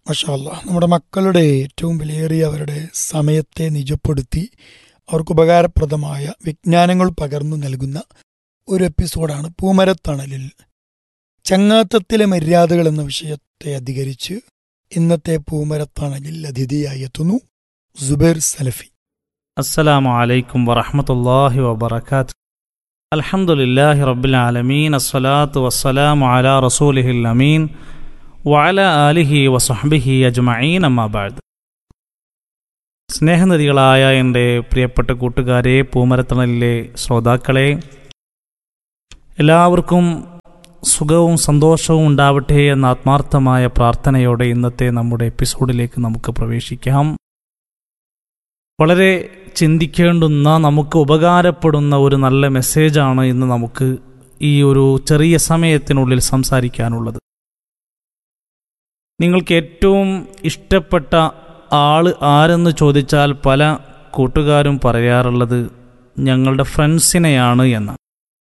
മഷാല്ല നമ്മുടെ മക്കളുടെ ഏറ്റവും വിലയേറിയ അവരുടെ സമയത്തെ നിജപ്പെടുത്തി അവർക്ക് ഉപകാരപ്രദമായ വിജ്ഞാനങ്ങൾ പകർന്നു നൽകുന്ന ഒരു എപ്പിസോഡാണ് പൂമരത്തണലിൽ ചങ്ങാത്തത്തിലെ മര്യാദകൾ എന്ന വിഷയത്തെ അധികരിച്ച് ഇന്നത്തെ പൂമരത്തണലിൽ അതിഥിയായി എത്തുന്നു സുബൈർ സലഫി അസ്സലാമു അലൈക്കും വറഹമത്തല്ലാഹി വബർക്കാത്ത് അൽഹംദുലില്ലാഹി റബ്ബിൽ ആലമീൻ അസ്സലാത്തു വസ്സലാമു അലാ റസൂലിഹിൽ അമീൻ വഅല ആലിഹി വസഹ്ബിഹി അജ്മഈൻ അമ്മാബാദ് സ്നേഹനദികളായ എൻ്റെ പ്രിയപ്പെട്ട കൂട്ടുകാരെ പൂമരത്തണലിലെ ശ്രോതാക്കളെ എല്ലാവർക്കും സുഖവും സന്തോഷവും ഉണ്ടാവട്ടെ എന്ന ആത്മാർത്ഥമായ പ്രാർത്ഥനയോടെ ഇന്നത്തെ നമ്മുടെ എപ്പിസോഡിലേക്ക് നമുക്ക് പ്രവേശിക്കാം വളരെ ചിന്തിക്കേണ്ടുന്ന നമുക്ക് ഉപകാരപ്പെടുന്ന ഒരു നല്ല മെസ്സേജാണ് ഇന്ന് നമുക്ക് ഈ ഒരു ചെറിയ സമയത്തിനുള്ളിൽ സംസാരിക്കാനുള്ളത് നിങ്ങൾക്ക് ഏറ്റവും ഇഷ്ടപ്പെട്ട ആൾ ആരെന്ന് ചോദിച്ചാൽ പല കൂട്ടുകാരും പറയാറുള്ളത് ഞങ്ങളുടെ ഫ്രണ്ട്സിനെയാണ് എന്നാണ്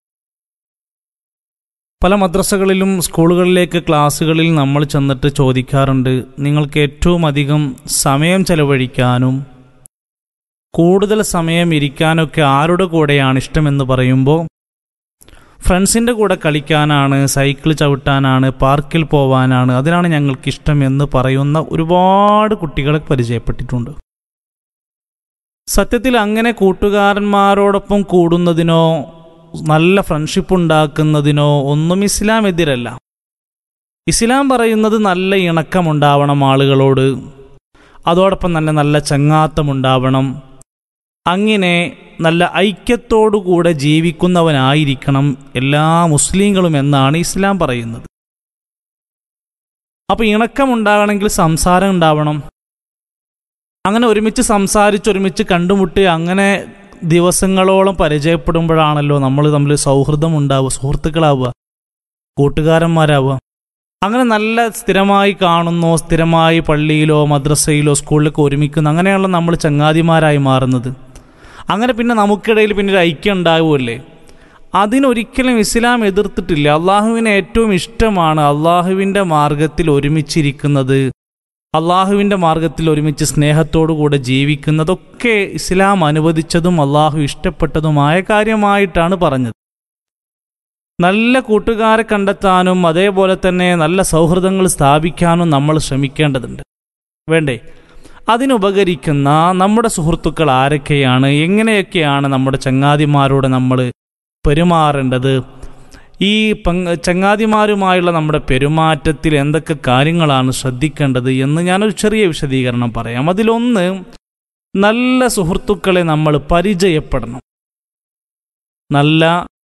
പല മദ്രസകളിലും സ്കൂളുകളിലേക്ക് ക്ലാസ്സുകളിൽ നമ്മൾ ചെന്നിട്ട് ചോദിക്കാറുണ്ട് നിങ്ങൾക്ക് ഏറ്റവും അധികം സമയം ചെലവഴിക്കാനും കൂടുതൽ സമയം ഇരിക്കാനൊക്കെ ആരുടെ കൂടെയാണ് ഇഷ്ടമെന്ന് പറയുമ്പോൾ ഫ്രണ്ട്സിൻ്റെ കൂടെ കളിക്കാനാണ് സൈക്കിൾ ചവിട്ടാനാണ് പാർക്കിൽ പോവാനാണ് അതിനാണ് ഞങ്ങൾക്ക് ഇഷ്ടം എന്ന് പറയുന്ന ഒരുപാട് കുട്ടികളെ പരിചയപ്പെട്ടിട്ടുണ്ട് സത്യത്തിൽ അങ്ങനെ കൂട്ടുകാരന്മാരോടൊപ്പം കൂടുന്നതിനോ നല്ല ഫ്രണ്ട്ഷിപ്പ് ഉണ്ടാക്കുന്നതിനോ ഒന്നും ഇസ്ലാം എതിരല്ല ഇസ്ലാം പറയുന്നത് നല്ല ഇണക്കമുണ്ടാവണം ആളുകളോട് അതോടൊപ്പം തന്നെ നല്ല ചങ്ങാത്തമുണ്ടാവണം അങ്ങനെ നല്ല ഐക്യത്തോടുകൂടെ ജീവിക്കുന്നവനായിരിക്കണം എല്ലാ മുസ്ലിങ്ങളും എന്നാണ് ഇസ്ലാം പറയുന്നത് അപ്പോൾ ഇണക്കമുണ്ടാകണമെങ്കിൽ സംസാരം ഉണ്ടാവണം അങ്ങനെ ഒരുമിച്ച് സംസാരിച്ച് ഒരുമിച്ച് കണ്ടുമുട്ടി അങ്ങനെ ദിവസങ്ങളോളം പരിചയപ്പെടുമ്പോഴാണല്ലോ നമ്മൾ തമ്മിൽ സൗഹൃദം ഉണ്ടാവുക സുഹൃത്തുക്കളാവുക കൂട്ടുകാരന്മാരാവുക അങ്ങനെ നല്ല സ്ഥിരമായി കാണുന്നോ സ്ഥിരമായി പള്ളിയിലോ മദ്രസയിലോ സ്കൂളിലൊക്കെ ഒരുമിക്കുന്ന അങ്ങനെയുള്ള നമ്മൾ ചങ്ങാതിമാരായി മാറുന്നത് അങ്ങനെ പിന്നെ നമുക്കിടയിൽ പിന്നെ ഒരു ഐക്യം ഉണ്ടാവുമല്ലേ അതിനൊരിക്കലും ഇസ്ലാം എതിർത്തിട്ടില്ല അള്ളാഹുവിന് ഏറ്റവും ഇഷ്ടമാണ് അള്ളാഹുവിൻ്റെ മാർഗത്തിൽ ഒരുമിച്ചിരിക്കുന്നത് അള്ളാഹുവിൻ്റെ മാർഗത്തിൽ ഒരുമിച്ച് സ്നേഹത്തോടുകൂടെ ജീവിക്കുന്നതൊക്കെ ഇസ്ലാം അനുവദിച്ചതും അള്ളാഹു ഇഷ്ടപ്പെട്ടതുമായ കാര്യമായിട്ടാണ് പറഞ്ഞത് നല്ല കൂട്ടുകാരെ കണ്ടെത്താനും അതേപോലെ തന്നെ നല്ല സൗഹൃദങ്ങൾ സ്ഥാപിക്കാനും നമ്മൾ ശ്രമിക്കേണ്ടതുണ്ട് വേണ്ടേ അതിനുപകരിക്കുന്ന നമ്മുടെ സുഹൃത്തുക്കൾ ആരൊക്കെയാണ് എങ്ങനെയൊക്കെയാണ് നമ്മുടെ ചങ്ങാതിമാരോട് നമ്മൾ പെരുമാറേണ്ടത് ഈ പങ് ചങ്ങാതിമാരുമായുള്ള നമ്മുടെ പെരുമാറ്റത്തിൽ എന്തൊക്കെ കാര്യങ്ങളാണ് ശ്രദ്ധിക്കേണ്ടത് എന്ന് ഞാനൊരു ചെറിയ വിശദീകരണം പറയാം അതിലൊന്ന് നല്ല സുഹൃത്തുക്കളെ നമ്മൾ പരിചയപ്പെടണം നല്ല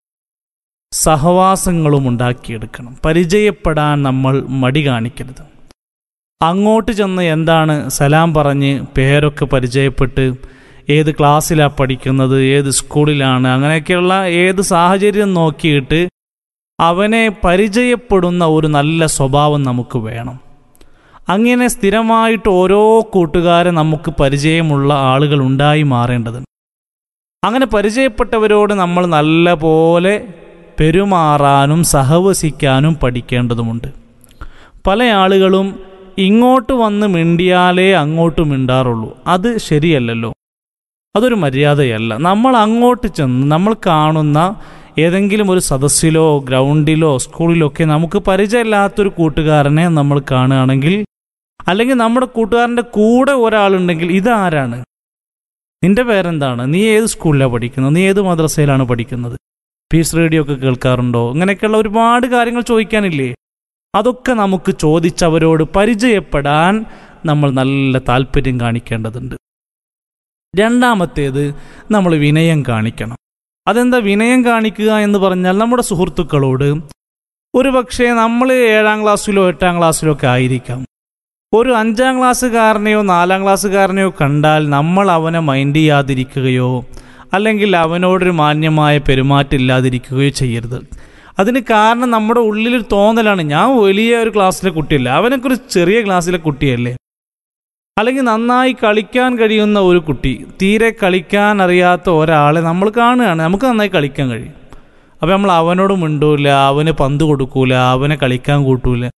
സഹവാസങ്ങളും ഉണ്ടാക്കിയെടുക്കണം പരിചയപ്പെടാൻ നമ്മൾ മടി കാണിക്കരുത് അങ്ങോട്ട് ചെന്ന് എന്താണ് സലാം പറഞ്ഞ് പേരൊക്കെ പരിചയപ്പെട്ട് ഏത് ക്ലാസ്സിലാണ് പഠിക്കുന്നത് ഏത് സ്കൂളിലാണ് അങ്ങനെയൊക്കെയുള്ള ഏത് സാഹചര്യം നോക്കിയിട്ട് അവനെ പരിചയപ്പെടുന്ന ഒരു നല്ല സ്വഭാവം നമുക്ക് വേണം അങ്ങനെ സ്ഥിരമായിട്ട് ഓരോ കൂട്ടുകാരെ നമുക്ക് പരിചയമുള്ള ആളുകൾ ഉണ്ടായി മാറേണ്ടതുണ്ട് അങ്ങനെ പരിചയപ്പെട്ടവരോട് നമ്മൾ നല്ല പോലെ പെരുമാറാനും സഹവസിക്കാനും പഠിക്കേണ്ടതുമുണ്ട് പല ആളുകളും ഇങ്ങോട്ട് വന്ന് മിണ്ടിയാലേ അങ്ങോട്ട് മിണ്ടാറുള്ളൂ അത് ശരിയല്ലല്ലോ അതൊരു മര്യാദയല്ല നമ്മൾ അങ്ങോട്ട് ചെന്ന് നമ്മൾ കാണുന്ന ഏതെങ്കിലും ഒരു സദസ്സിലോ ഗ്രൗണ്ടിലോ സ്കൂളിലോ ഒക്കെ നമുക്ക് പരിചയമില്ലാത്തൊരു കൂട്ടുകാരനെ നമ്മൾ കാണുകയാണെങ്കിൽ അല്ലെങ്കിൽ നമ്മുടെ കൂട്ടുകാരൻ്റെ കൂടെ ഒരാളുണ്ടെങ്കിൽ ഇതാരാണ് നിന്റെ പേരെന്താണ് നീ ഏത് സ്കൂളിലാണ് പഠിക്കുന്നത് നീ ഏത് മദ്രസയിലാണ് പഠിക്കുന്നത് പീസ് റേഡിയോ ഒക്കെ കേൾക്കാറുണ്ടോ ഇങ്ങനെയൊക്കെയുള്ള ഒരുപാട് കാര്യങ്ങൾ ചോദിക്കാനില്ലേ അതൊക്കെ നമുക്ക് ചോദിച്ചവരോട് പരിചയപ്പെടാൻ നമ്മൾ നല്ല താല്പര്യം കാണിക്കേണ്ടതുണ്ട് രണ്ടാമത്തേത് നമ്മൾ വിനയം കാണിക്കണം അതെന്താ വിനയം കാണിക്കുക എന്ന് പറഞ്ഞാൽ നമ്മുടെ സുഹൃത്തുക്കളോട് ഒരു പക്ഷേ നമ്മൾ ഏഴാം ക്ലാസ്സിലോ എട്ടാം ക്ലാസ്സിലോ ഒക്കെ ആയിരിക്കാം ഒരു അഞ്ചാം ക്ലാസ്സുകാരനെയോ നാലാം ക്ലാസ്സുകാരനെയോ കണ്ടാൽ നമ്മൾ അവനെ മൈൻഡ് ചെയ്യാതിരിക്കുകയോ അല്ലെങ്കിൽ അവനോടൊരു മാന്യമായ പെരുമാറ്റം ഇല്ലാതിരിക്കുകയോ ചെയ്യരുത് അതിന് കാരണം നമ്മുടെ ഉള്ളിലൊരു തോന്നലാണ് ഞാൻ വലിയ ഒരു ക്ലാസ്സിലെ കുട്ടിയല്ല അവനൊക്കെ ഒരു ചെറിയ ക്ലാസ്സിലെ കുട്ടിയല്ലേ അല്ലെങ്കിൽ നന്നായി കളിക്കാൻ കഴിയുന്ന ഒരു കുട്ടി തീരെ കളിക്കാൻ അറിയാത്ത ഒരാളെ നമ്മൾ കാണുകയാണ് നമുക്ക് നന്നായി കളിക്കാൻ കഴിയും അപ്പോൾ നമ്മൾ അവനോട് മിണ്ടൂല അവന് പന്ത് കൊടുക്കൂല അവനെ കളിക്കാൻ കൂട്ടൂല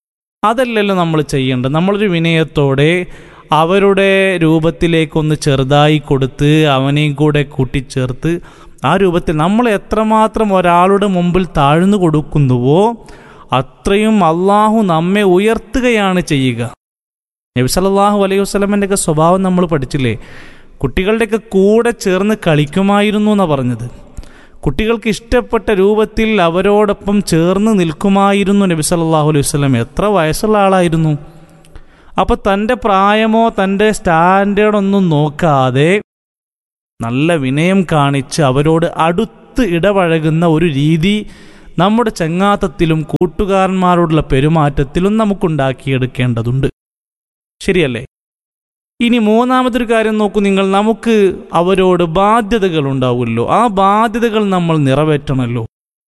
അതല്ലല്ലോ നമ്മൾ ചെയ്യേണ്ടത് നമ്മളൊരു വിനയത്തോടെ അവരുടെ രൂപത്തിലേക്കൊന്ന് ചെറുതായി കൊടുത്ത് അവനെയും കൂടെ കൂട്ടിച്ചേർത്ത് ആ രൂപത്തിൽ നമ്മൾ എത്രമാത്രം ഒരാളുടെ മുമ്പിൽ താഴ്ന്നു കൊടുക്കുന്നുവോ അത്രയും അള്ളാഹു നമ്മെ ഉയർത്തുകയാണ് ചെയ്യുക നബി സല്ലല്ലാഹു അലൈഹി വസല്ലമൻ്റെ ഒക്കെ സ്വഭാവം നമ്മൾ പഠിച്ചില്ലേ കുട്ടികളുടെയൊക്കെ കൂടെ ചേർന്ന് കളിക്കുമായിരുന്നു എന്നാണ് പറഞ്ഞത് കുട്ടികൾക്ക് ഇഷ്ടപ്പെട്ട രൂപത്തിൽ അവരോടൊപ്പം ചേർന്ന് നിൽക്കുമായിരുന്നു നബി സല്ലല്ലാഹു അലൈഹി വസല്ലം എത്ര വയസ്സുള്ള ആളായിരുന്നു അപ്പോൾ തൻ്റെ പ്രായമോ തൻ്റെ സ്റ്റാൻഡേർഡൊന്നും നോക്കാതെ നല്ല വിനയം കാണിച്ച് അവരോട് അടുത്ത് ഇടപഴകുന്ന ഒരു രീതി നമ്മുടെ ചങ്ങാത്തത്തിലും കൂട്ടുകാരന്മാരോടുള്ള പെരുമാറ്റത്തിലും നമുക്കുണ്ടാക്കിയെടുക്കേണ്ടതുണ്ട് ശരിയല്ലേ ഇനി മൂന്നാമതൊരു കാര്യം നോക്കൂ നിങ്ങൾ നമുക്ക് അവരോട് ബാധ്യതകൾ ഉണ്ടാവുമല്ലോ ആ ബാധ്യതകൾ നമ്മൾ നിറവേറ്റണമല്ലോ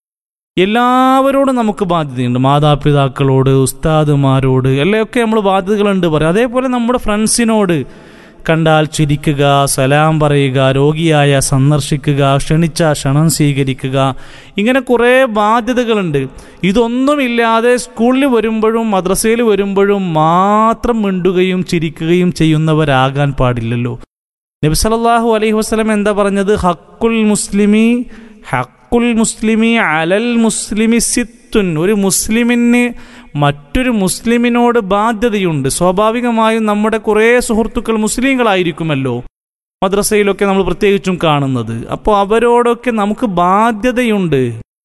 എല്ലാവരോടും നമുക്ക് ബാധ്യതയുണ്ട് മാതാപിതാക്കളോട് ഉസ്താദുമാരോട് എല്ലയൊക്കെ നമ്മൾ ബാധ്യതകളുണ്ട് പറയും അതേപോലെ നമ്മുടെ ഫ്രണ്ട്സിനോട് കണ്ടാൽ ചിരിക്കുക സലാം പറയുക രോഗിയായ സന്ദർശിക്കുക ക്ഷണിച്ച ക്ഷണം സ്വീകരിക്കുക ഇങ്ങനെ കുറേ ബാധ്യതകളുണ്ട് ഇതൊന്നുമില്ലാതെ സ്കൂളിൽ വരുമ്പോഴും മദ്രസയിൽ വരുമ്പോഴും മാത്രം മിണ്ടുകയും ചിരിക്കുകയും ചെയ്യുന്നവരാകാൻ പാടില്ലല്ലോ നബി സല്ലല്ലാഹു അലൈഹി വസല്ലം എന്താ പറഞ്ഞത് ഹക്കുൽ മുസ്ലിമി ഹക്കുൽ മുസ്ലിമി അലൽ മുസ്ലിമി സിത്തുൻ ഒരു മുസ്ലിമിന് മറ്റൊരു മുസ്ലിമിനോട് ബാധ്യതയുണ്ട് സ്വാഭാവികമായും നമ്മുടെ കുറേ സുഹൃത്തുക്കൾ മുസ്ലിങ്ങളായിരിക്കുമല്ലോ മദ്രസയിലൊക്കെ നമ്മൾ പ്രത്യേകിച്ചും കാണുന്നത് അപ്പോൾ അവരോടൊക്കെ നമുക്ക് ബാധ്യതയുണ്ട്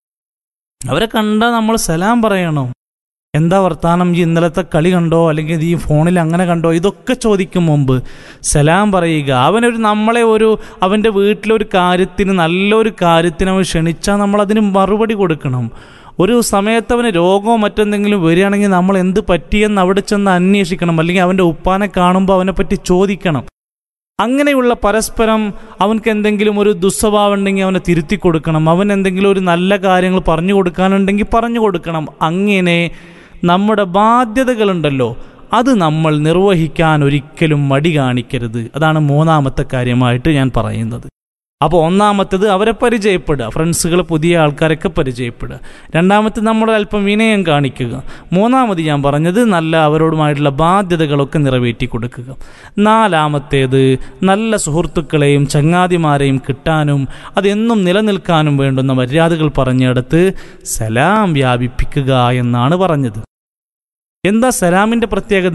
അവരെ കണ്ടാൽ നമ്മൾ സലാം പറയണം എന്താ വർത്താനം ഈ ഇന്നലത്തെ കളി കണ്ടോ അല്ലെങ്കിൽ ഈ ഫോണിൽ അങ്ങനെ കണ്ടോ ഇതൊക്കെ ചോദിക്കും മുമ്പ് സലാം പറയുക അവനൊരു നമ്മളെ ഒരു അവൻ്റെ വീട്ടിലൊരു കാര്യത്തിന് നല്ലൊരു കാര്യത്തിന് അവൻ ക്ഷണിച്ചാൽ നമ്മൾ അതിന് മറുപടി കൊടുക്കണം ഒരു സമയത്ത് അവന് രോഗമോ മറ്റെന്തെങ്കിലും വരികയാണെങ്കിൽ നമ്മൾ എന്ത് പറ്റിയെന്ന് അവിടെ ചെന്ന് അന്വേഷിക്കണം അല്ലെങ്കിൽ അവൻ്റെ ഉപ്പാനെ കാണുമ്പോൾ അവനെ പറ്റി ചോദിക്കണം അങ്ങനെയുള്ള പരസ്പരം അവൻക്ക് എന്തെങ്കിലും ഒരു ദുസ്വഭാവം ഉണ്ടെങ്കിൽ അവനെ തിരുത്തി കൊടുക്കണം അവൻ എന്തെങ്കിലും ഒരു നല്ല കാര്യങ്ങൾ പറഞ്ഞു കൊടുക്കാനുണ്ടെങ്കിൽ പറഞ്ഞു കൊടുക്കണം അങ്ങനെ നമ്മുടെ ബാധ്യതകളുണ്ടല്ലോ അത് നമ്മൾ നിർവഹിക്കാൻ ഒരിക്കലും മടി കാണിക്കരുത് അതാണ് മൂന്നാമത്തെ കാര്യമായിട്ട് ഞാൻ പറയുന്നത് അപ്പോൾ ഒന്നാമത്തേത് അവരെ പരിചയപ്പെടുക ഫ്രണ്ട്സുകൾ പുതിയ ആൾക്കാരൊക്കെ പരിചയപ്പെടുക രണ്ടാമത്തെ നമ്മൾ അല്പം വിനയം കാണിക്കുക മൂന്നാമത് ഞാൻ പറഞ്ഞത് നല്ല അവരോടുമായിട്ടുള്ള ബാധ്യതകളൊക്കെ നിറവേറ്റി കൊടുക്കുക നാലാമത്തേത് നല്ല സുഹൃത്തുക്കളെയും ചങ്ങാതിമാരെയും കിട്ടാനും അതെന്നും നിലനിൽക്കാനും വേണ്ടുന്ന മര്യാദകൾ പറഞ്ഞെടുത്ത് സലാം വ്യാപിപ്പിക്കുക എന്നാണ് പറഞ്ഞത് എന്താ സലാമിൻ്റെ പ്രത്യേകത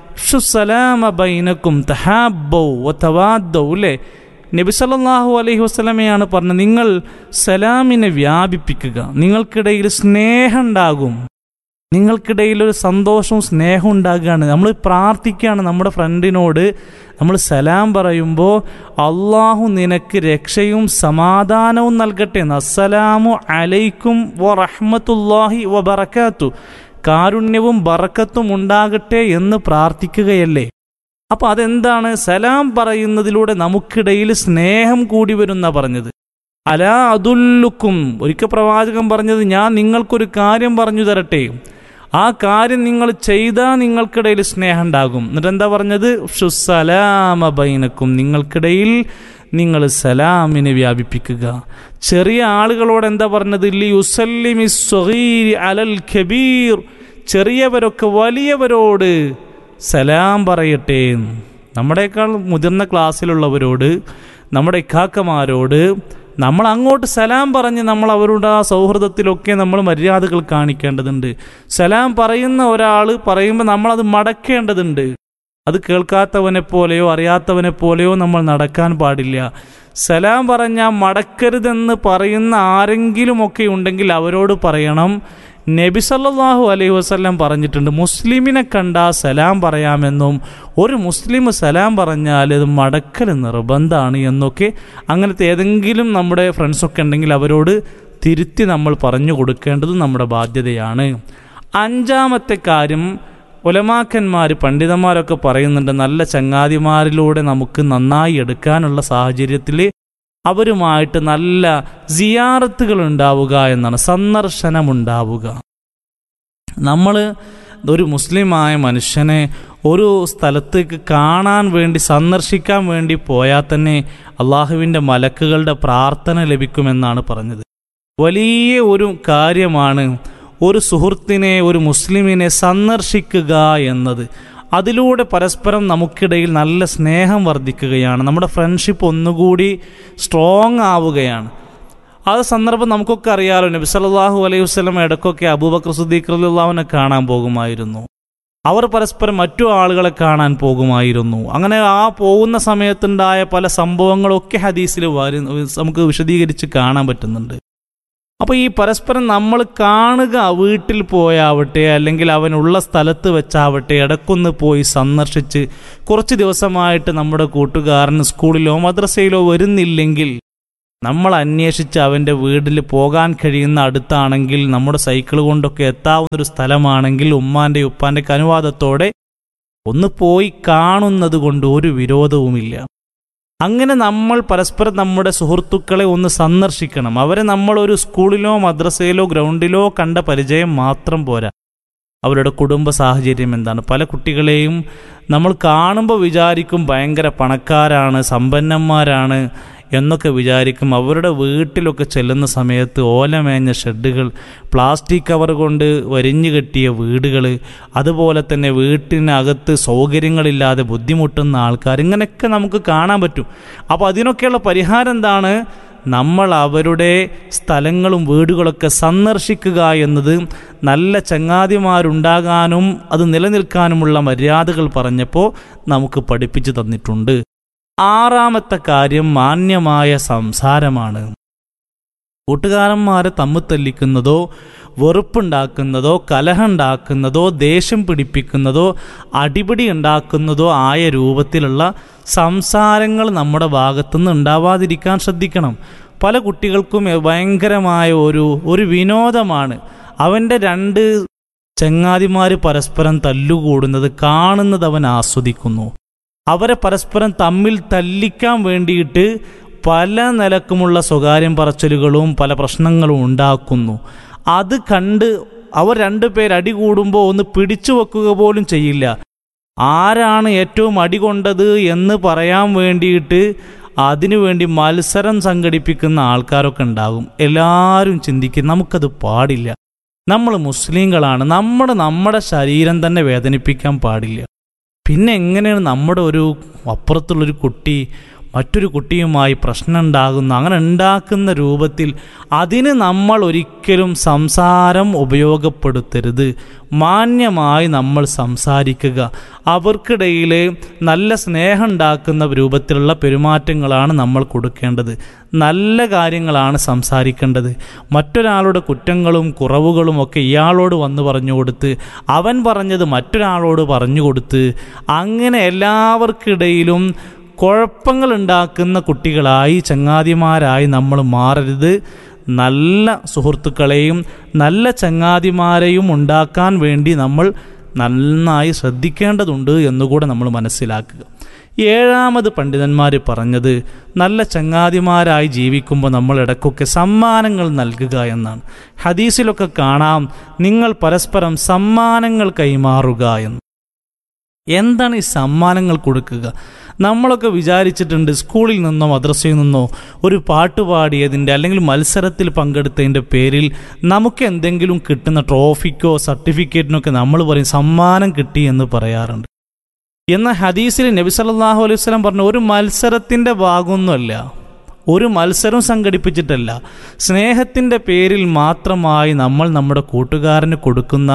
ഷുസലാമ ബൈനക്കും തഹാബൗ വതവാദൗ അല്ലേ നബി സല്ലല്ലാഹു അലൈഹി വസല്ലമയാണ് പറഞ്ഞത് നിങ്ങൾ സലാമിനെ വ്യാപിപ്പിക്കുക നിങ്ങൾക്കിടയിൽ സ്നേഹം ഉണ്ടാകും നിങ്ങൾക്കിടയിൽ ഒരു സന്തോഷവും സ്നേഹവും ഉണ്ടാകുകയാണ് നമ്മൾ പ്രാർത്ഥിക്കുകയാണ് നമ്മുടെ ഫ്രണ്ടിനോട് നമ്മൾ സലാം പറയുമ്പോൾ അള്ളാഹു നിനക്ക് രക്ഷയും സമാധാനവും നൽകട്ടെ എന്ന് അസ്സലാമു അലൈക്കും വ റഹ്മത്തുല്ലാഹി വ ബറക്കാത്തു കാരുണ്യവും ബറക്കത്തും ഉണ്ടാകട്ടെ എന്ന് പ്രാർത്ഥിക്കുകയല്ലേ അപ്പോൾ അതെന്താണ് സലാം പറയുന്നതിലൂടെ നമുക്കിടയിൽ സ്നേഹം കൂടി വരുന്ന പറഞ്ഞത് അലാ അതുല്ലുക്കും ഒരിക്കൽ പ്രവാചകൻ പറഞ്ഞത് ഞാൻ നിങ്ങൾക്കൊരു കാര്യം പറഞ്ഞു തരട്ടെ ആ കാര്യം നിങ്ങൾ ചെയ്താൽ നിങ്ങൾക്കിടയിൽ സ്നേഹം ഉണ്ടാകും എന്നിട്ട് എന്താ പറഞ്ഞത് ഷുസലാമ ബൈനക്കും നിങ്ങൾക്കിടയിൽ നിങ്ങൾ സലാമിനെ വ്യാപിപ്പിക്കുക ചെറിയ ആളുകളോട് എന്താ പറഞ്ഞത് ലി യുസല്ലിമി സ്വഗീരി അലൽ ഖബീർ ചെറിയവരൊക്കെ വലിയവരോട് സലാം പറയട്ടെ നമ്മുടേക്കാൾ മുതിർന്ന ക്ലാസ്സിലുള്ളവരോട് നമ്മുടെ ഇക്കാക്കമാരോട് നമ്മൾ അങ്ങോട്ട് സലാം പറഞ്ഞ് നമ്മൾ അവരുടെ ആ സൗഹൃദത്തിലൊക്കെ നമ്മൾ മര്യാദകൾ കാണിക്കേണ്ടതുണ്ട് സലാം പറയുന്ന ഒരാൾ പറയുമ്പോൾ നമ്മളത് മടക്കേണ്ടതുണ്ട് അത് കേൾക്കാത്തവനെ പോലെയോ അറിയാത്തവനെ പോലെയോ നമ്മൾ നടക്കാൻ പാടില്ല സലാം പറഞ്ഞാൽ മടക്കരുതെന്ന് പറയുന്ന ആരെങ്കിലുമൊക്കെ ഉണ്ടെങ്കിൽ അവരോട് പറയണം നബി സല്ലല്ലാഹു അലൈഹി വസല്ലം പറഞ്ഞിട്ടുണ്ട് മുസ്ലിമിനെ കണ്ടാൽ സലാം പറയാമെന്നും ഒരു മുസ്ലിം സലാം പറഞ്ഞാൽ അത് മടക്കൽ നിർബന്ധമാണ് എന്നൊക്കെ അങ്ങനത്തെ ഏതെങ്കിലും നമ്മുടെ ഫ്രണ്ട്സൊക്കെ ഉണ്ടെങ്കിൽ അവരോട് തിരുത്തി നമ്മൾ പറഞ്ഞു കൊടുക്കേണ്ടത് നമ്മുടെ ബാധ്യതയാണ് അഞ്ചാമത്തെ കാര്യം ഉലമാക്കന്മാർ പണ്ഡിതന്മാരൊക്കെ പറയുന്നുണ്ട് നല്ല ചങ്ങാതിമാരിലൂടെ നമുക്ക് നന്നായി എടുക്കാനുള്ള സാഹചര്യത്തിൽ അവരുമായിട്ട് നല്ല സിയാറത്തുകൾ ഉണ്ടാവുക എന്നാണ് സന്ദർശനമുണ്ടാവുക നമ്മൾ ഒരു മുസ്ലിമായ മനുഷ്യനെ ഒരു സ്ഥലത്തേക്ക് കാണാൻ വേണ്ടി സന്ദർശിക്കാൻ വേണ്ടി പോയാൽ തന്നെ അള്ളാഹുവിൻ്റെ മലക്കുകളുടെ പ്രാർത്ഥന ലഭിക്കുമെന്നാണ് പറഞ്ഞത് വലിയ ഒരു കാര്യമാണ് ഒരു സുഹൃത്തിനെ ഒരു മുസ്ലിമിനെ സന്ദർശിക്കുക എന്നത് അതിലൂടെ പരസ്പരം നമുക്കിടയിൽ നല്ല സ്നേഹം വർദ്ധിക്കുകയാണ് നമ്മുടെ ഫ്രണ്ട്ഷിപ്പ് ഒന്നുകൂടി സ്ട്രോങ് ആവുകയാണ് ആ സന്ദർഭം നമുക്കൊക്കെ അറിയാലോ നബി സല്ലല്ലാഹു അലൈഹി വസല്ലം ഇടയ്ക്കൊക്കെ അബൂബക്കർ സുദ്ദീഖ് റളിയല്ലാഹുവിനെ കാണാൻ പോകുമായിരുന്നു അവർ പരസ്പരം മറ്റു ആളുകളെ കാണാൻ പോകുമായിരുന്നു അങ്ങനെ ആ പോകുന്ന സമയത്തുണ്ടായ പല സംഭവങ്ങളൊക്കെ ഹദീസിൽ വരു നമുക്ക് വിശദീകരിച്ച് കാണാൻ പറ്റുന്നുണ്ട് അപ്പോൾ ഈ പരസ്പരം നമ്മൾ കാണുക വീട്ടിൽ പോയാവട്ടെ അല്ലെങ്കിൽ അവനുള്ള സ്ഥലത്ത് വെച്ചാവട്ടെ ഇടക്കൊന്ന് പോയി സന്ദർശിച്ച് കുറച്ച് ദിവസമായിട്ട് നമ്മുടെ കൂട്ടുകാരൻ സ്കൂളിലോ മദ്രസയിലോ വരുന്നില്ലെങ്കിൽ നമ്മൾ അന്വേഷിച്ച് അവൻ്റെ വീട്ടിൽ പോകാൻ കഴിയുന്ന അടുത്താണെങ്കിൽ നമ്മുടെ സൈക്കിൾ കൊണ്ടൊക്കെ എത്താവുന്ന ഒരു സ്ഥലമാണെങ്കിൽ ഉമ്മാൻ്റെ ഉപ്പാൻ്റെ അനുവാദത്തോടെ ഒന്ന് പോയി കാണുന്നത് കൊണ്ട് ഒരു വിരോധവുമില്ല അങ്ങനെ നമ്മൾ പരസ്പരം നമ്മുടെ സുഹൃത്തുക്കളെ ഒന്ന് സന്ദർശിക്കണം അവരെ നമ്മൾ ഒരു സ്കൂളിലോ മദ്രസയിലോ ഗ്രൗണ്ടിലോ കണ്ട പരിചയം മാത്രം പോരാ അവരുടെ കുടുംബ സാഹചര്യം എന്താണ് പല കുട്ടികളെയും നമ്മൾ കാണുമ്പോൾ വിചാരിക്കും ഭയങ്കര പണക്കാരാണ് സമ്പന്നന്മാരാണ് എന്നൊക്കെ വിചാരിക്കും അവരുടെ വീട്ടിലൊക്കെ ചെല്ലുന്ന സമയത്ത് ഓലമേഞ്ഞ ഷെഡുകൾ പ്ലാസ്റ്റിക് കവർ കൊണ്ട് വരിഞ്ഞു കെട്ടിയ വീടുകൾ അതുപോലെ തന്നെ വീട്ടിനകത്ത് സൗകര്യങ്ങളില്ലാതെ ബുദ്ധിമുട്ടുന്ന ആൾക്കാർ ഇങ്ങനെയൊക്കെ നമുക്ക് കാണാൻ പറ്റും അപ്പോൾ അതിനൊക്കെയുള്ള പരിഹാരം എന്താണ് നമ്മൾ അവരുടെ സ്ഥലങ്ങളും വീടുകളൊക്കെ സന്ദർശിക്കുക എന്നത് നല്ല ചങ്ങാതിമാരുണ്ടാകാനും അത് നിലനിൽക്കാനുമുള്ള മര്യാദകൾ പറഞ്ഞപ്പോൾ നമുക്ക് പഠിപ്പിച്ചു തന്നിട്ടുണ്ട് ആറാമത്തെ കാര്യം മാന്യമായ സംസാരമാണ് കൂട്ടുകാരന്മാരെ തമ്മിൽ തല്ലിക്കുന്നതോ വെറുപ്പുണ്ടാക്കുന്നതോ കലഹമുണ്ടാക്കുന്നതോ ദേഷ്യം പിടിപ്പിക്കുന്നതോ അടിപിടി ഉണ്ടാക്കുന്നതോ ആയ രൂപത്തിലുള്ള സംസാരങ്ങൾ നമ്മുടെ ഭാഗത്തുനിന്ന് ഉണ്ടാവാതിരിക്കാൻ ശ്രദ്ധിക്കണം പല കുട്ടികൾക്കും ഭയങ്കരമായ ഒരു ഒരു വിനോദമാണ് അവൻ്റെ രണ്ട് ചങ്ങാതിമാർ പരസ്പരം തല്ലുകൂടുന്നത് കാണുന്നത് അവൻ ആസ്വദിക്കുന്നു അവരെ പരസ്പരം തമ്മിൽ തല്ലിക്കാൻ വേണ്ടിയിട്ട് പല നിലക്കുമുള്ള സ്വകാര്യം പറച്ചലുകളും പല പ്രശ്നങ്ങളും ഉണ്ടാക്കുന്നു അത് കണ്ട് അവർ രണ്ടുപേർ അടി കൂടുമ്പോൾ ഒന്ന് പിടിച്ചു വെക്കുക പോലും ചെയ്യില്ല ആരാണ് ഏറ്റവും അടി കൊണ്ടത് എന്ന് പറയാൻ വേണ്ടിയിട്ട് അതിനുവേണ്ടി മത്സരം സംഘടിപ്പിക്കുന്ന ആൾക്കാരൊക്കെ ഉണ്ടാകും എല്ലാവരും ചിന്തിക്കും നമുക്കത് പാടില്ല നമ്മൾ മുസ്ലിങ്ങളാണ് നമ്മൾ നമ്മുടെ ശരീരം തന്നെ വേദനിപ്പിക്കാൻ പാടില്ല പിന്നെ എങ്ങനെയാണ് നമ്മുടെ ഒരു അപ്പുറത്തുള്ളൊരു കുട്ടി മറ്റൊരു കുട്ടിയുമായി പ്രശ്നം ഉണ്ടാകുന്ന അങ്ങനെ ഉണ്ടാക്കുന്ന രൂപത്തിൽ അതിന് നമ്മൾ ഒരിക്കലും സംസാരം ഉപയോഗപ്പെടുത്തരുത് മാന്യമായി നമ്മൾ സംസാരിക്കുക അവർക്കിടയിൽ നല്ല സ്നേഹം ഉണ്ടാക്കുന്ന രൂപത്തിലുള്ള പെരുമാറ്റങ്ങളാണ് നമ്മൾ കൊടുക്കേണ്ടത് നല്ല കാര്യങ്ങളാണ് സംസാരിക്കേണ്ടത് മറ്റൊരാളുടെ കുറ്റങ്ങളും കുറവുകളും ഒക്കെ ഇയാളോട് വന്ന് പറഞ്ഞു കൊടുത്ത് അവൻ പറഞ്ഞത് മറ്റൊരാളോട് പറഞ്ഞു കൊടുത്ത് അങ്ങനെ എല്ലാവർക്കിടയിലും കുഴപ്പങ്ങൾ ഉണ്ടാക്കുന്ന കുട്ടികളായി ചങ്ങാതിമാരായി നമ്മൾ മാറരുത് നല്ല സുഹൃത്തുക്കളെയും നല്ല ചങ്ങാതിമാരെയും ഉണ്ടാക്കാൻ വേണ്ടി നമ്മൾ നന്നായി ശ്രദ്ധിക്കേണ്ടതുണ്ട് എന്നുകൂടെ നമ്മൾ മനസ്സിലാക്കുക ഏഴാമത് പണ്ഡിതന്മാർ പറഞ്ഞത് നല്ല ചങ്ങാതിമാരായി ജീവിക്കുമ്പോൾ നമ്മൾ ഇടയ്ക്കൊക്കെ സമ്മാനങ്ങൾ നൽകുക എന്നാണ് ഹദീസിലൊക്കെ കാണാം നിങ്ങൾ പരസ്പരം സമ്മാനങ്ങൾ കൈമാറുക എന്ന് എന്താണ് ഈ സമ്മാനങ്ങൾ കൊടുക്കുക നമ്മളൊക്കെ വിചാരിച്ചിട്ടുണ്ട് സ്കൂളിൽ നിന്നോ മദ്രസയിൽ നിന്നോ ഒരു പാട്ട് പാടിയതിൻ്റെ അല്ലെങ്കിൽ മത്സരത്തിൽ പങ്കെടുത്തതിൻ്റെ പേരിൽ നമുക്ക് എന്തെങ്കിലും കിട്ടുന്ന ട്രോഫിക്കോ സർട്ടിഫിക്കറ്റിനൊക്കെ നമ്മൾ പറയും സമ്മാനം കിട്ടി എന്ന് പറയാറുണ്ട് എന്നാൽ ഹദീസിൽ നബി സല്ലല്ലാഹു അലൈഹി വസല്ലം പറഞ്ഞ ഒരു മത്സരത്തിൻ്റെ ഭാഗമൊന്നുമല്ല ഒരു മത്സരം സംഘടിപ്പിച്ചിട്ടല്ല സ്നേഹത്തിൻ്റെ പേരിൽ മാത്രമായി നമ്മൾ നമ്മുടെ കൂട്ടുകാരന് കൊടുക്കുന്ന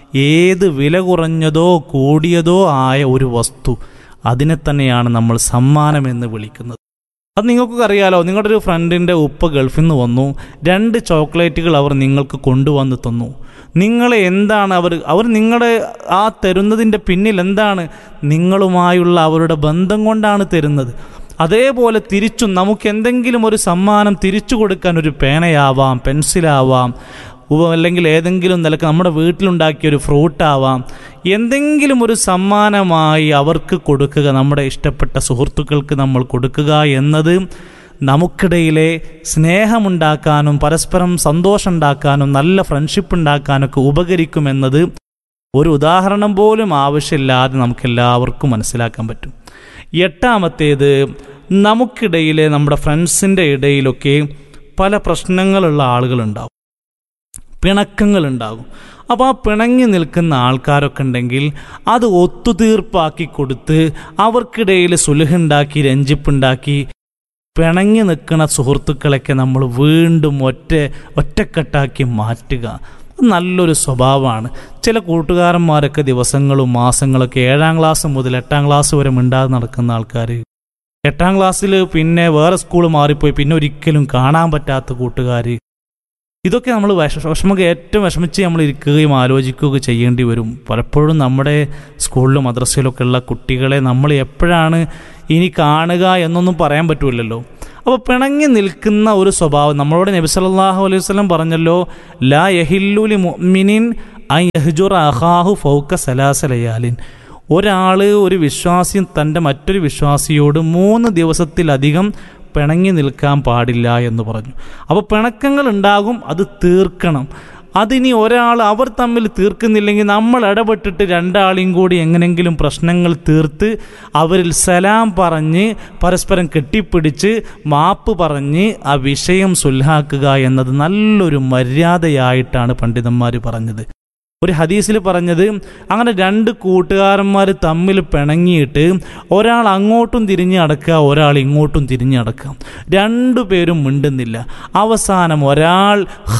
ഏത് വില കുറഞ്ഞതോ കൂടിയതോ ആയ ഒരു വസ്തു അതിനെ തന്നെയാണ് നമ്മൾ സമ്മാനം എന്ന് വിളിക്കുന്നത് അത് നിങ്ങൾക്കൊക്കെ അറിയാലോ നിങ്ങളുടെ ഒരു ഫ്രണ്ടിൻ്റെ ഉപ്പ ഗൾഫിൽ നിന്ന് വന്നു രണ്ട് ചോക്ലേറ്റുകൾ അവർ നിങ്ങൾക്ക് കൊണ്ടുവന്ന് തന്നു നിങ്ങളെ എന്താണ് അവർ അവർ നിങ്ങളെ ആ തരുന്നതിൻ്റെ പിന്നിൽ എന്താണ് നിങ്ങളുമായുള്ള അവരുടെ ബന്ധം കൊണ്ടാണ് തരുന്നത് അതേപോലെ തിരിച്ചും നമുക്ക് എന്തെങ്കിലും ഒരു സമ്മാനം തിരിച്ചു കൊടുക്കാൻ ഒരു പേനയാവാം പെൻസിലാവാം അല്ലെങ്കിൽ ഏതെങ്കിലും നിലക്ക് നമ്മുടെ വീട്ടിലുണ്ടാക്കിയ ഒരു ഫ്രൂട്ടാവാം എന്തെങ്കിലും ഒരു സമ്മാനമായി അവർക്ക് കൊടുക്കുക നമ്മുടെ ഇഷ്ടപ്പെട്ട സുഹൃത്തുക്കൾക്ക് നമ്മൾ കൊടുക്കുക എന്നത് നമുക്കിടയിലെ സ്നേഹമുണ്ടാക്കാനും പരസ്പരം സന്തോഷം ഉണ്ടാക്കാനും നല്ല ഫ്രണ്ട്ഷിപ്പ് ഉണ്ടാക്കാനൊക്കെ ഉപകരിക്കുമെന്നത് ഒരു ഉദാഹരണം പോലും ആവശ്യമില്ലാതെ നമുക്കെല്ലാവർക്കും മനസ്സിലാക്കാൻ പറ്റും എട്ടാമത്തേത് നമുക്കിടയിലെ നമ്മുടെ ഫ്രണ്ട്സിൻ്റെ ഇടയിലൊക്കെ പല പ്രശ്നങ്ങളുള്ള ആളുകളുണ്ടാവും പിണക്കങ്ങൾ ഉണ്ടാകും അപ്പോൾ ആ പിണങ്ങി നിൽക്കുന്ന ആൾക്കാരൊക്കെ ഉണ്ടെങ്കിൽ അത് ഒത്തുതീർപ്പാക്കി കൊടുത്ത് അവർക്കിടയിൽ സുലഹുണ്ടാക്കി രഞ്ജിപ്പുണ്ടാക്കി പിണങ്ങി നിൽക്കുന്ന സുഹൃത്തുക്കളൊക്കെ നമ്മൾ വീണ്ടും ഒറ്റ ഒറ്റക്കെട്ടാക്കി മാറ്റുക അത് നല്ലൊരു സ്വഭാവമാണ് ചില കൂട്ടുകാരന്മാരൊക്കെ ദിവസങ്ങളും മാസങ്ങളൊക്കെ ഏഴാം ക്ലാസ് മുതൽ എട്ടാം ക്ലാസ് വരെ മിണ്ടാതെ നടക്കുന്ന ആൾക്കാർ എട്ടാം ക്ലാസ്സിൽ പിന്നെ വേറെ സ്കൂൾ മാറിപ്പോയി പിന്നെ ഒരിക്കലും കാണാൻ പറ്റാത്ത കൂട്ടുകാർ ഇതൊക്കെ നമ്മൾ വിഷ വിഷമൊക്കെ ഏറ്റവും വിഷമിച്ച് നമ്മൾ ഇരിക്കുകയും ആലോചിക്കുകയൊക്കെ ചെയ്യേണ്ടി വരും പലപ്പോഴും നമ്മുടെ സ്കൂളിലും മദ്രസയിലൊക്കെ ഉള്ള കുട്ടികളെ നമ്മൾ എപ്പോഴാണ് ഇനി കാണുക എന്നൊന്നും പറയാൻ പറ്റൂലല്ലോ അപ്പോൾ പിണങ്ങി നിൽക്കുന്ന ഒരു സ്വഭാവം നമ്മളോട് നബി സല്ലല്ലാഹു അലൈഹി വസല്ലം പറഞ്ഞല്ലോ ലാ യഹില്ലുലി മുഅ്മിനിൻ ഐ യഹ്ജുറ അഖാഹു ഫൗക സലാസലയാലിൻ ഒരാൾ ഒരു വിശ്വാസി തൻ്റെ മറ്റൊരു വിശ്വാസിയോട് മൂന്ന് ദിവസത്തിലധികം പിണങ്ങി നിൽക്കാൻ പാടില്ല എന്ന് പറഞ്ഞു അപ്പോൾ പിണക്കങ്ങൾ ഉണ്ടാകും അത് തീർക്കണം അതിനി ഒരാൾ അവർ തമ്മിൽ തീർക്കുന്നില്ലെങ്കിൽ നമ്മൾ ഇടപെട്ടിട്ട് രണ്ടാളെയും കൂടി എങ്ങനെങ്കിലും പ്രശ്നങ്ങൾ തീർത്ത് അവരിൽ സലാം പറഞ്ഞ് പരസ്പരം കെട്ടിപ്പിടിച്ച് മാപ്പ് പറഞ്ഞ് ആ വിഷയം സുൽഹാക്കുക എന്നത് നല്ലൊരു മര്യാദയായിട്ടാണ് പണ്ഡിതന്മാർ പറഞ്ഞത് ഒരു ഹദീസിൽ പറഞ്ഞത് അങ്ങനെ രണ്ട് കൂട്ടുകാരന്മാർ തമ്മിൽ പിണങ്ങിയിട്ട് ഒരാൾ അങ്ങോട്ടും തിരിഞ്ഞ് അടക്കുക ഒരാൾ ഇങ്ങോട്ടും തിരിഞ്ഞ് അടക്കുക രണ്ടു പേരും മിണ്ടുന്നില്ല അവസാനം ഒരാൾ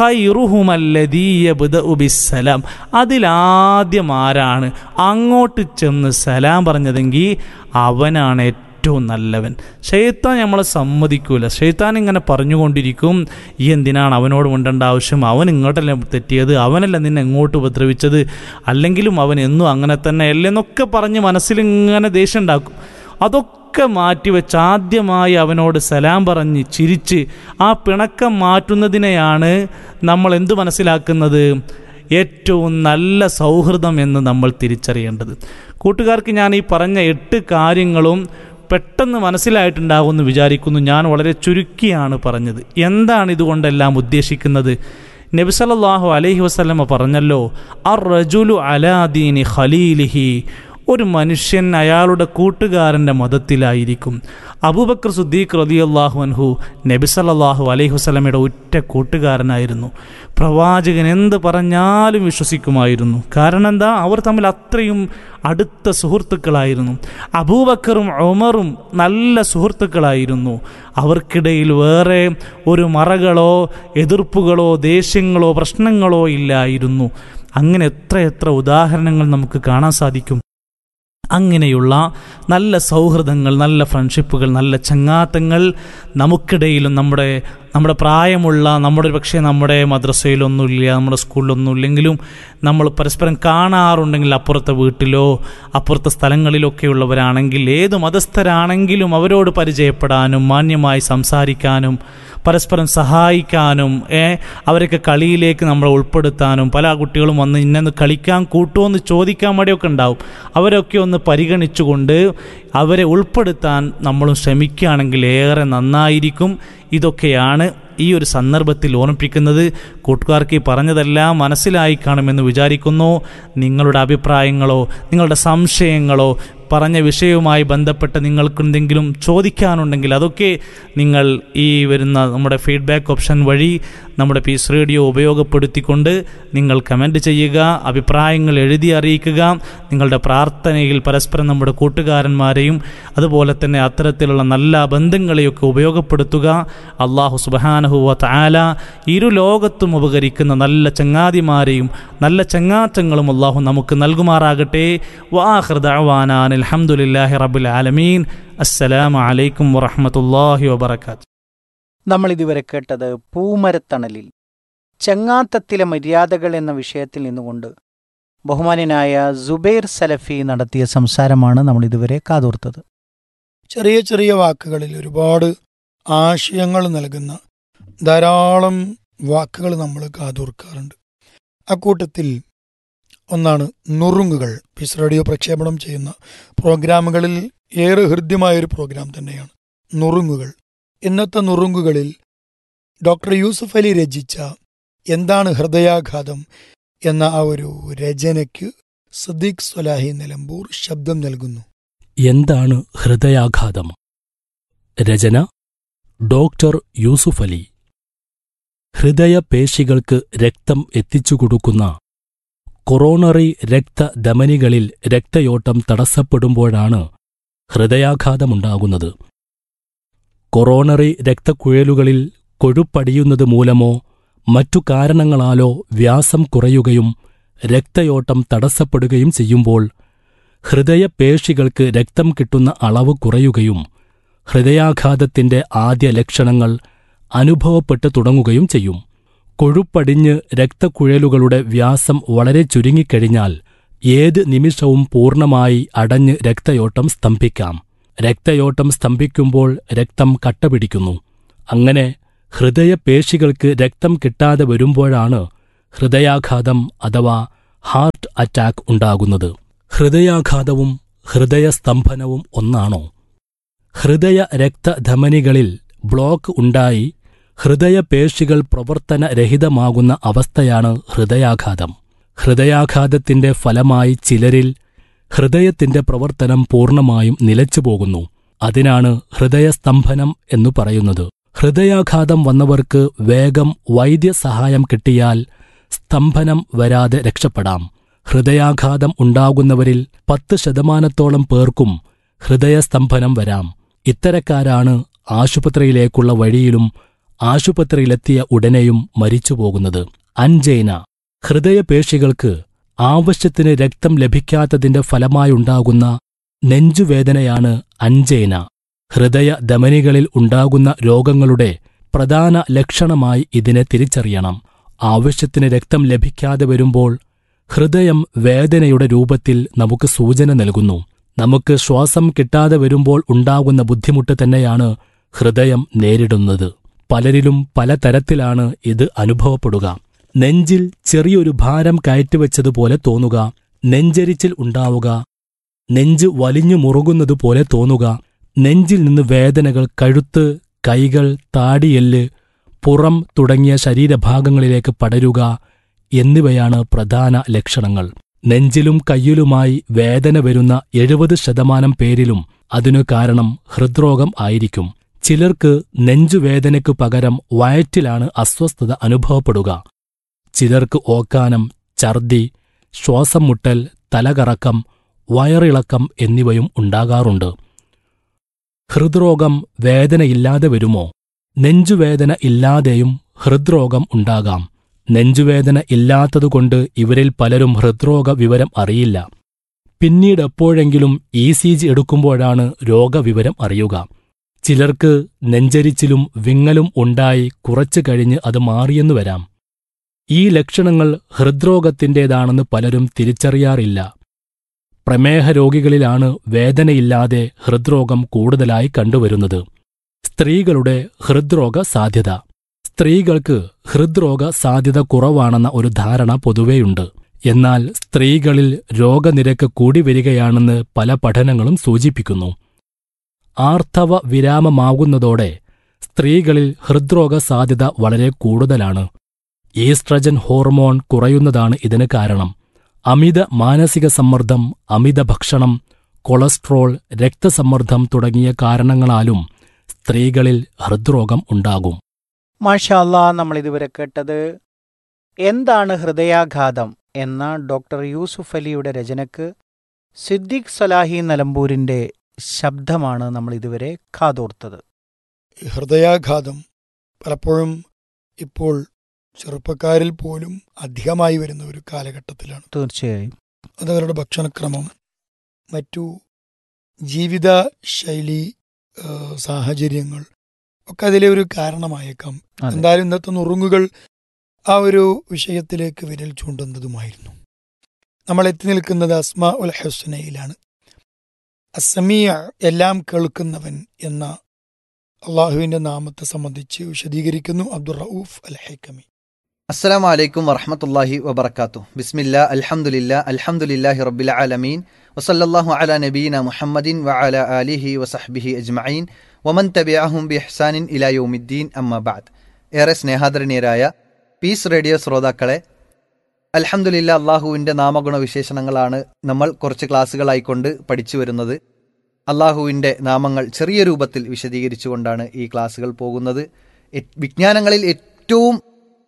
ഹൈറുഹുമല്ലദീയബുദുബിസലാം അതിലാദ്യം ആരാണ് അങ്ങോട്ട് ചെന്ന് സലാം പറഞ്ഞതെങ്കിൽ അവനാണ് ഏറ്റവും നല്ലവൻ ഷെയ്ത്താൻ നമ്മളെ സമ്മതിക്കൂല ഷെയ്ത്താൻ ഇങ്ങനെ പറഞ്ഞുകൊണ്ടിരിക്കും ഈ എന്തിനാണ് അവനോട് മിണ്ടേണ്ട ആവശ്യം അവൻ ഇങ്ങോട്ടല്ല തെറ്റിയത് അവനല്ല നിന്നെ എങ്ങോട്ട് ഉപദ്രവിച്ചത് അല്ലെങ്കിലും അവൻ എന്നും അങ്ങനെ തന്നെ അല്ലെന്നൊക്കെ പറഞ്ഞ് മനസ്സിൽ ഇങ്ങനെ ദേഷ്യം ഉണ്ടാക്കും അതൊക്കെ മാറ്റിവെച്ച് ആദ്യമായി അവനോട് സലാം പറഞ്ഞ് ചിരിച്ച് ആ പിണക്കം മാറ്റുന്നതിനെയാണ് നമ്മൾ എന്തു മനസ്സിലാക്കുന്നത് ഏറ്റവും നല്ല സൗഹൃദം എന്ന് നമ്മൾ തിരിച്ചറിയേണ്ടത് കൂട്ടുകാർക്ക് ഞാൻ ഈ പറഞ്ഞ എട്ട് കാര്യങ്ങളും പെട്ടെന്ന് മനസ്സിലായിട്ടുണ്ടാകുമെന്ന് വിചാരിക്കുന്നു ഞാൻ വളരെ ചുരുക്കിയാണ് പറഞ്ഞത് എന്താണ് ഇതുകൊണ്ടെല്ലാം ഉദ്ദേശിക്കുന്നത് നബിസലല്ലാഹു അലൈഹി വസ്ലമ പറഞ്ഞല്ലോ അർ റജുലു അലാദീനി ഖലീലിഹി ഒരു മനുഷ്യൻ അയാളുടെ കൂട്ടുകാരൻ്റെ മതത്തിലായിരിക്കും അബൂബക്കർ സുദ്ദീഖ് റലിയല്ലാഹു അൻഹു നബി സല്ലല്ലാഹു അലൈഹി വസല്ലമയുടെ ഉറ്റ കൂട്ടുകാരനായിരുന്നു പ്രവാചകൻ എന്ത് പറഞ്ഞാലും വിശ്വസിക്കുമായിരുന്നു കാരണം എന്താ അവർ തമ്മിൽ അത്രയും അടുത്ത സുഹൃത്തുക്കളായിരുന്നു അബൂബക്കറും ഉമറും നല്ല സുഹൃത്തുക്കളായിരുന്നു അവർക്കിടയിൽ വേറെ ഒരു മറകളോ എതിർപ്പുകളോ ദേഷ്യങ്ങളോ പ്രശ്നങ്ങളോ ഇല്ലായിരുന്നു അങ്ങനെ എത്ര എത്ര ഉദാഹരണങ്ങൾ നമുക്ക് കാണാൻ സാധിക്കും അങ്ങനെയുള്ള നല്ല സൗഹൃദങ്ങൾ നല്ല ഫ്രണ്ട്ഷിപ്പുകൾ നല്ല ചങ്ങാത്തങ്ങൾ നമുക്കിടയിലും നമ്മുടെ നമ്മുടെ പ്രായമുള്ള നമ്മുടെ പക്ഷേ നമ്മുടെ മദ്രസയിലൊന്നുമില്ല നമ്മുടെ സ്കൂളിലൊന്നും ഇല്ലെങ്കിലും നമ്മൾ പരസ്പരം കാണാറുണ്ടെങ്കിൽ അപ്പുറത്തെ വീട്ടിലോ അപ്പുറത്തെ സ്ഥലങ്ങളിലൊക്കെ ഉള്ളവരാണെങ്കിൽ ഏത് മതസ്ഥരാണെങ്കിലും അവരോട് പരിചയപ്പെടാനും മാന്യമായി സംസാരിക്കാനും പരസ്പരം സഹായിക്കാനും ഏ അവരൊക്കെ കളിയിലേക്ക് നമ്മളെ ഉൾപ്പെടുത്താനും പല കുട്ടികളും വന്ന് ഇന്നെന്ന് കളിക്കാൻ കൂട്ടുമോ എന്ന് ചോദിക്കാൻ മടിയൊക്കെ ഉണ്ടാവും അവരൊക്കെ ഒന്ന് പരിഗണിച്ചുകൊണ്ട് അവരെ ഉൾപ്പെടുത്താൻ നമ്മളും ശ്രമിക്കുകയാണെങ്കിൽ ഏറെ നന്നായിരിക്കും ഇതൊക്കെയാണ് ഈ ഒരു സന്ദർഭത്തിൽ ഓർമ്മിപ്പിക്കുന്നത് കൂട്ടുകാർക്ക് ഈ പറഞ്ഞതെല്ലാം മനസ്സിലായി കാണുമെന്ന് വിചാരിക്കുന്നു നിങ്ങളുടെ അഭിപ്രായങ്ങളോ നിങ്ങളുടെ സംശയങ്ങളോ പറഞ്ഞ വിഷയവുമായി ബന്ധപ്പെട്ട് നിങ്ങൾക്ക് എന്തെങ്കിലും ചോദിക്കാനുണ്ടെങ്കിൽ അതൊക്കെ നിങ്ങൾ ഈ വരുന്ന നമ്മുടെ ഫീഡ്ബാക്ക് ഓപ്ഷൻ വഴി നമ്മുടെ പീസ് റേഡിയോ ഉപയോഗപ്പെടുത്തിക്കൊണ്ട് നിങ്ങൾ കമൻ്റ് ചെയ്യുക അഭിപ്രായങ്ങൾ എഴുതി അറിയിക്കുക നിങ്ങളുടെ പ്രാർത്ഥനയിൽ പരസ്പരം നമ്മുടെ കൂട്ടുകാരന്മാരെയും അതുപോലെ തന്നെ അത്തരത്തിലുള്ള നല്ല ബന്ധങ്ങളെയൊക്കെ ഉപയോഗപ്പെടുത്തുക അള്ളാഹു സുബാനഹുവ താല ഇരു ലോകത്തും ഉപകരിക്കുന്ന നല്ല ചങ്ങാതിമാരെയും നല്ല ചങ്ങാറ്റങ്ങളും അള്ളാഹു നമുക്ക് നൽകുമാറാകട്ടെ വാഹൃദാൻ അലഹമുല്ലാഹി റബുൽ ആലമീൻ അസ്സലാമു അലൈക്കും വറഹമത്തല്ലാഹി വബർക്കാത്ത് നമ്മൾ ഇതുവരെ കേട്ടത് പൂമരത്തണലിൽ ചങ്ങാത്തത്തിലെ മര്യാദകൾ എന്ന വിഷയത്തിൽ നിന്നുകൊണ്ട് ബഹുമാന്യനായ സുബൈർ സലഫി നടത്തിയ സംസാരമാണ് നമ്മൾ ഇതുവരെ കാതോർത്തത് ചെറിയ ചെറിയ വാക്കുകളിൽ ഒരുപാട് ആശയങ്ങൾ നൽകുന്ന ധാരാളം വാക്കുകൾ നമ്മൾ കാതോർക്കാറുണ്ട് അക്കൂട്ടത്തിൽ ഒന്നാണ് നുറുങ്ങുകൾ പീസ് റേഡിയോ പ്രക്ഷേപണം ചെയ്യുന്ന പ്രോഗ്രാമുകളിൽ ഏറെ ഹൃദ്യമായൊരു പ്രോഗ്രാം തന്നെയാണ് നുറുങ്ങുകൾ ഇന്നത്തെ നുറുങ്ങുകളിൽ ഡോക്ടർ യൂസുഫ് അലി രചിച്ച എന്താണ് ഹൃദയാഘാതം എന്ന ആ ഒരു രചനയ്ക്ക് സദീഖ് സ്വലാഹി നിലമ്പൂർ ശബ്ദം നൽകുന്നു എന്താണ് ഹൃദയാഘാതം രചന ഡോക്ടർ യൂസുഫ് അലി ഹൃദയപേശികൾക്ക് രക്തം എത്തിച്ചുകൊടുക്കുന്ന കൊറോണറി രക്തധമനികളിൽ രക്തയോട്ടം തടസ്സപ്പെടുമ്പോഴാണ് ഹൃദയാഘാതമുണ്ടാകുന്നത് കൊറോണറി രക്തക്കുഴലുകളിൽ കൊഴുപ്പടിയുന്നത് മൂലമോ മറ്റു കാരണങ്ങളാലോ വ്യാസം കുറയുകയും രക്തയോട്ടം തടസ്സപ്പെടുകയും ചെയ്യുമ്പോൾ ഹൃദയപേശികൾക്ക് രക്തം കിട്ടുന്ന അളവ് കുറയുകയും ഹൃദയാഘാതത്തിന്റെ ആദ്യ ലക്ഷണങ്ങൾ അനുഭവപ്പെട്ടു തുടങ്ങുകയും ചെയ്യും കൊഴുപ്പടിഞ്ഞ് രക്തക്കുഴലുകളുടെ വ്യാസം വളരെ ചുരുങ്ങിക്കഴിഞ്ഞാൽ ഏത് നിമിഷവും പൂർണ്ണമായി അടഞ്ഞ് രക്തയോട്ടം സ്തംഭിക്കാം രക്തയോട്ടം സ്തംഭിക്കുമ്പോൾ രക്തം കട്ടപിടിക്കുന്നു അങ്ങനെ ഹൃദയപേശികൾക്ക് രക്തം കിട്ടാതെ വരുമ്പോഴാണ് ഹൃദയാഘാതം അഥവാ ഹാർട്ട് അറ്റാക്ക് ഉണ്ടാകുന്നത് ഹൃദയാഘാതവും ഹൃദയസ്തംഭനവും ഒന്നാണോ ഹൃദയ രക്തധമനികളിൽ ബ്ലോക്ക് ഉണ്ടായി ഹൃദയപേശികൾ പ്രവർത്തനരഹിതമാകുന്ന അവസ്ഥയാണ് ഹൃദയാഘാതം ഹൃദയാഘാതത്തിന്റെ ഫലമായി ചിലരിൽ ഹൃദയത്തിന്റെ പ്രവർത്തനം പൂർണ്ണമായും നിലച്ചുപോകുന്നു അതിനാണ് ഹൃദയസ്തംഭനം എന്നു പറയുന്നത് ഹൃദയാഘാതം വന്നവർക്ക് വേഗം വൈദ്യസഹായം കിട്ടിയാൽ സ്തംഭനം വരാതെ രക്ഷപ്പെടാം ഹൃദയാഘാതം ഉണ്ടാകുന്നവരിൽ പത്ത് ശതമാനത്തോളം പേർക്കും ഹൃദയസ്തംഭനം വരാം ഇത്തരക്കാരാണ് ആശുപത്രിയിലേക്കുള്ള വഴിയിലും ആശുപത്രിയിലെത്തിയ ഉടനെയും മരിച്ചുപോകുന്നത് അൻജൈന ഹൃദയപേശികൾക്ക് ആവശ്യത്തിന് രക്തം ലഭിക്കാത്തതിന്റെ ഫലമായുണ്ടാകുന്ന നെഞ്ചുവേദനയാണ് അൻജൈന ഹൃദയ ധമനികളിൽ ഉണ്ടാകുന്ന രോഗങ്ങളുടെ പ്രധാന ലക്ഷണമായി ഇതിനെ തിരിച്ചറിയണം ആവശ്യത്തിന് രക്തം ലഭിക്കാതെ വരുമ്പോൾ ഹൃദയം വേദനയുടെ രൂപത്തിൽ നമുക്ക് സൂചന നൽകുന്നു നമുക്ക് ശ്വാസം കിട്ടാതെ വരുമ്പോൾ ഉണ്ടാകുന്ന ബുദ്ധിമുട്ട് തന്നെയാണ് ഹൃദയം നേരിടുന്നത് പലരിലും പലതരത്തിലാണ് ഇത് അനുഭവപ്പെടുക നെഞ്ചിൽ ചെറിയൊരു ഭാരം കയറ്റിവെച്ചതുപോലെ തോന്നുക നെഞ്ചരിച്ചിൽ ഉണ്ടാവുക നെഞ്ച് വലിഞ്ഞു മുറുകുന്നതുപോലെ തോന്നുക നെഞ്ചിൽ നിന്ന് വേദനകൾ കഴുത്ത് കൈകൾ താടിയെല്ല് പുറം തുടങ്ങിയ ശരീരഭാഗങ്ങളിലേക്ക് പടരുക എന്നിവയാണ് പ്രധാന ലക്ഷണങ്ങൾ നെഞ്ചിലും കയ്യിലുമായി വേദന വരുന്ന എഴുപത് ശതമാനം പേരിലും അതിനു കാരണം ഹൃദ്രോഗം ആയിരിക്കും ചിലർക്ക് നെഞ്ചുവേദനയ്ക്കു പകരം വയറ്റിലാണ് അസ്വസ്ഥത അനുഭവപ്പെടുക ചിലർക്ക് ഓക്കാനം ഛർദി ശ്വാസം മുട്ടൽ തലകറക്കം വയറിളക്കം എന്നിവയും ഉണ്ടാകാറുണ്ട് ഹൃദ്രോഗം വേദനയില്ലാതെ വരുമോ നെഞ്ചുവേദന ഇല്ലാതെയും ഹൃദ്രോഗം ഉണ്ടാകാം നെഞ്ചുവേദന ഇല്ലാത്തതുകൊണ്ട് ഇവരിൽ പലരും ഹൃദ്രോഗ വിവരം അറിയില്ല പിന്നീട് എപ്പോഴെങ്കിലും ഇ സി ജി എടുക്കുമ്പോഴാണ് രോഗവിവരം അറിയുക ചിലർക്ക് നെഞ്ചരിച്ചിലും വിങ്ങലും ഉണ്ടായി കുറച്ചു കഴിഞ്ഞ് അത് മാറിയെന്നു വരാം ഈ ലക്ഷണങ്ങൾ ഹൃദ്രോഗത്തിന്റേതാണെന്ന് പലരും തിരിച്ചറിയാറില്ല പ്രമേഹ രോഗികളിലാണ് വേദനയില്ലാതെ ഹൃദ്രോഗം കൂടുതലായി കണ്ടുവരുന്നത് സ്ത്രീകളുടെ ഹൃദ്രോഗ സാധ്യത സ്ത്രീകൾക്ക് ഹൃദ്രോഗ സാധ്യത കുറവാണെന്ന ഒരു ധാരണ പൊതുവെയുണ്ട് എന്നാൽ സ്ത്രീകളിൽ രോഗനിരക്ക് കൂടി വരികയാണെന്ന് പല പഠനങ്ങളും സൂചിപ്പിക്കുന്നു ആർത്തവ വിരാമമാകുന്നതോടെ സ്ത്രീകളിൽ ഹൃദ്രോഗ സാധ്യത വളരെ കൂടുതലാണ് ഈസ്ട്രജൻ ഹോർമോൺ കുറയുന്നതാണ് ഇതിന് കാരണം അമിത മാനസിക സമ്മർദ്ദം അമിത ഭക്ഷണം കൊളസ്ട്രോൾ രക്തസമ്മർദ്ദം തുടങ്ങിയ കാരണങ്ങളാലും സ്ത്രീകളിൽ ഹൃദ്രോഗം ഉണ്ടാകും മാഷാല്ലാ നമ്മൾ ഇതുവരെ കേട്ടത് എന്താണ് ഹൃദയാഘാതം എന്ന ഡോക്ടർ യൂസുഫ് അലിയുടെ രചനക്ക് സിദ്ദിഖ് സലാഹി നിലമ്പൂരിന്റെ ശബ്ദമാണ് നമ്മൾ ഇതുവരെ കാതോർത്തത് ഈ ഹൃദയാഘാതം പലപ്പോഴും ഇപ്പോൾ ചെറുപ്പക്കാരിൽ പോലും അധികമായി വരുന്ന ഒരു കാലഘട്ടത്തിലാണ് തീർച്ചയായും അത് അവരുടെ ഭക്ഷണക്രമം മറ്റു ജീവിത ശൈലി ആ, സാഹചര്യങ്ങൾ ഒക്കെ അതിലെ ഒരു കാരണമായേക്കാം അതെ. എന്തായാലും ഇന്നത്തെ നുറുങ്ങുകൾ ആ ഒരു വിഷയത്തിലേക്ക് വിരൽ ചൂണ്ടുന്നതുമായിരുന്നു നമ്മൾ എത്തി നിൽക്കുന്നത് അസ്മാ ഉൽ ഹുസ്നയിലാണ് അസമിയ എല്ലാം കേൾക്കുന്നവൻ എന്ന അള്ളാഹുവിന്റെ നാമത്തെ സംബന്ധിച്ച് വിശദീകരിക്കുന്നു അബ്ദുൾ റഊഫ് അൽ ഹൈക്കമി അസ്സലാമു അലൈക്കും വറഹമത്തല്ലാഹി വബർക്കാത്തു ബിസ്മില്ല അൽഹംദുലില്ല അൽഹംദുലില്ലാഹി റബ്ബിൽ ആലമീൻ വസല്ലല്ലാഹു അലാ നബീന മുഹമ്മദിൻ വഅല ആലിഹി വസഹ്ബിഹി അജ്മഈൻ വമൻ തബിഅഹും ബിഇഹ്സാനിൻ ഇലാ യൗമിദ്ദീൻ അമ്മ ബഅദ് ഏറെ സ്നേഹാദരണീയരായ പീസ് റേഡിയോ ശ്രോതാക്കളെ അൽഹംദുലില്ല അള്ളാഹുവിൻ്റെ നാമഗുണ വിശേഷണങ്ങളാണ് നമ്മൾ കുറച്ച് ക്ലാസ്സുകളായിക്കൊണ്ട് പഠിച്ചു വരുന്നത് അള്ളാഹുവിൻ്റെ നാമങ്ങൾ ചെറിയ രൂപത്തിൽ വിശദീകരിച്ചുകൊണ്ടാണ് ഈ ക്ലാസ്സുകൾ പോകുന്നത് എ- വിജ്ഞാനങ്ങളിൽ ഏറ്റവും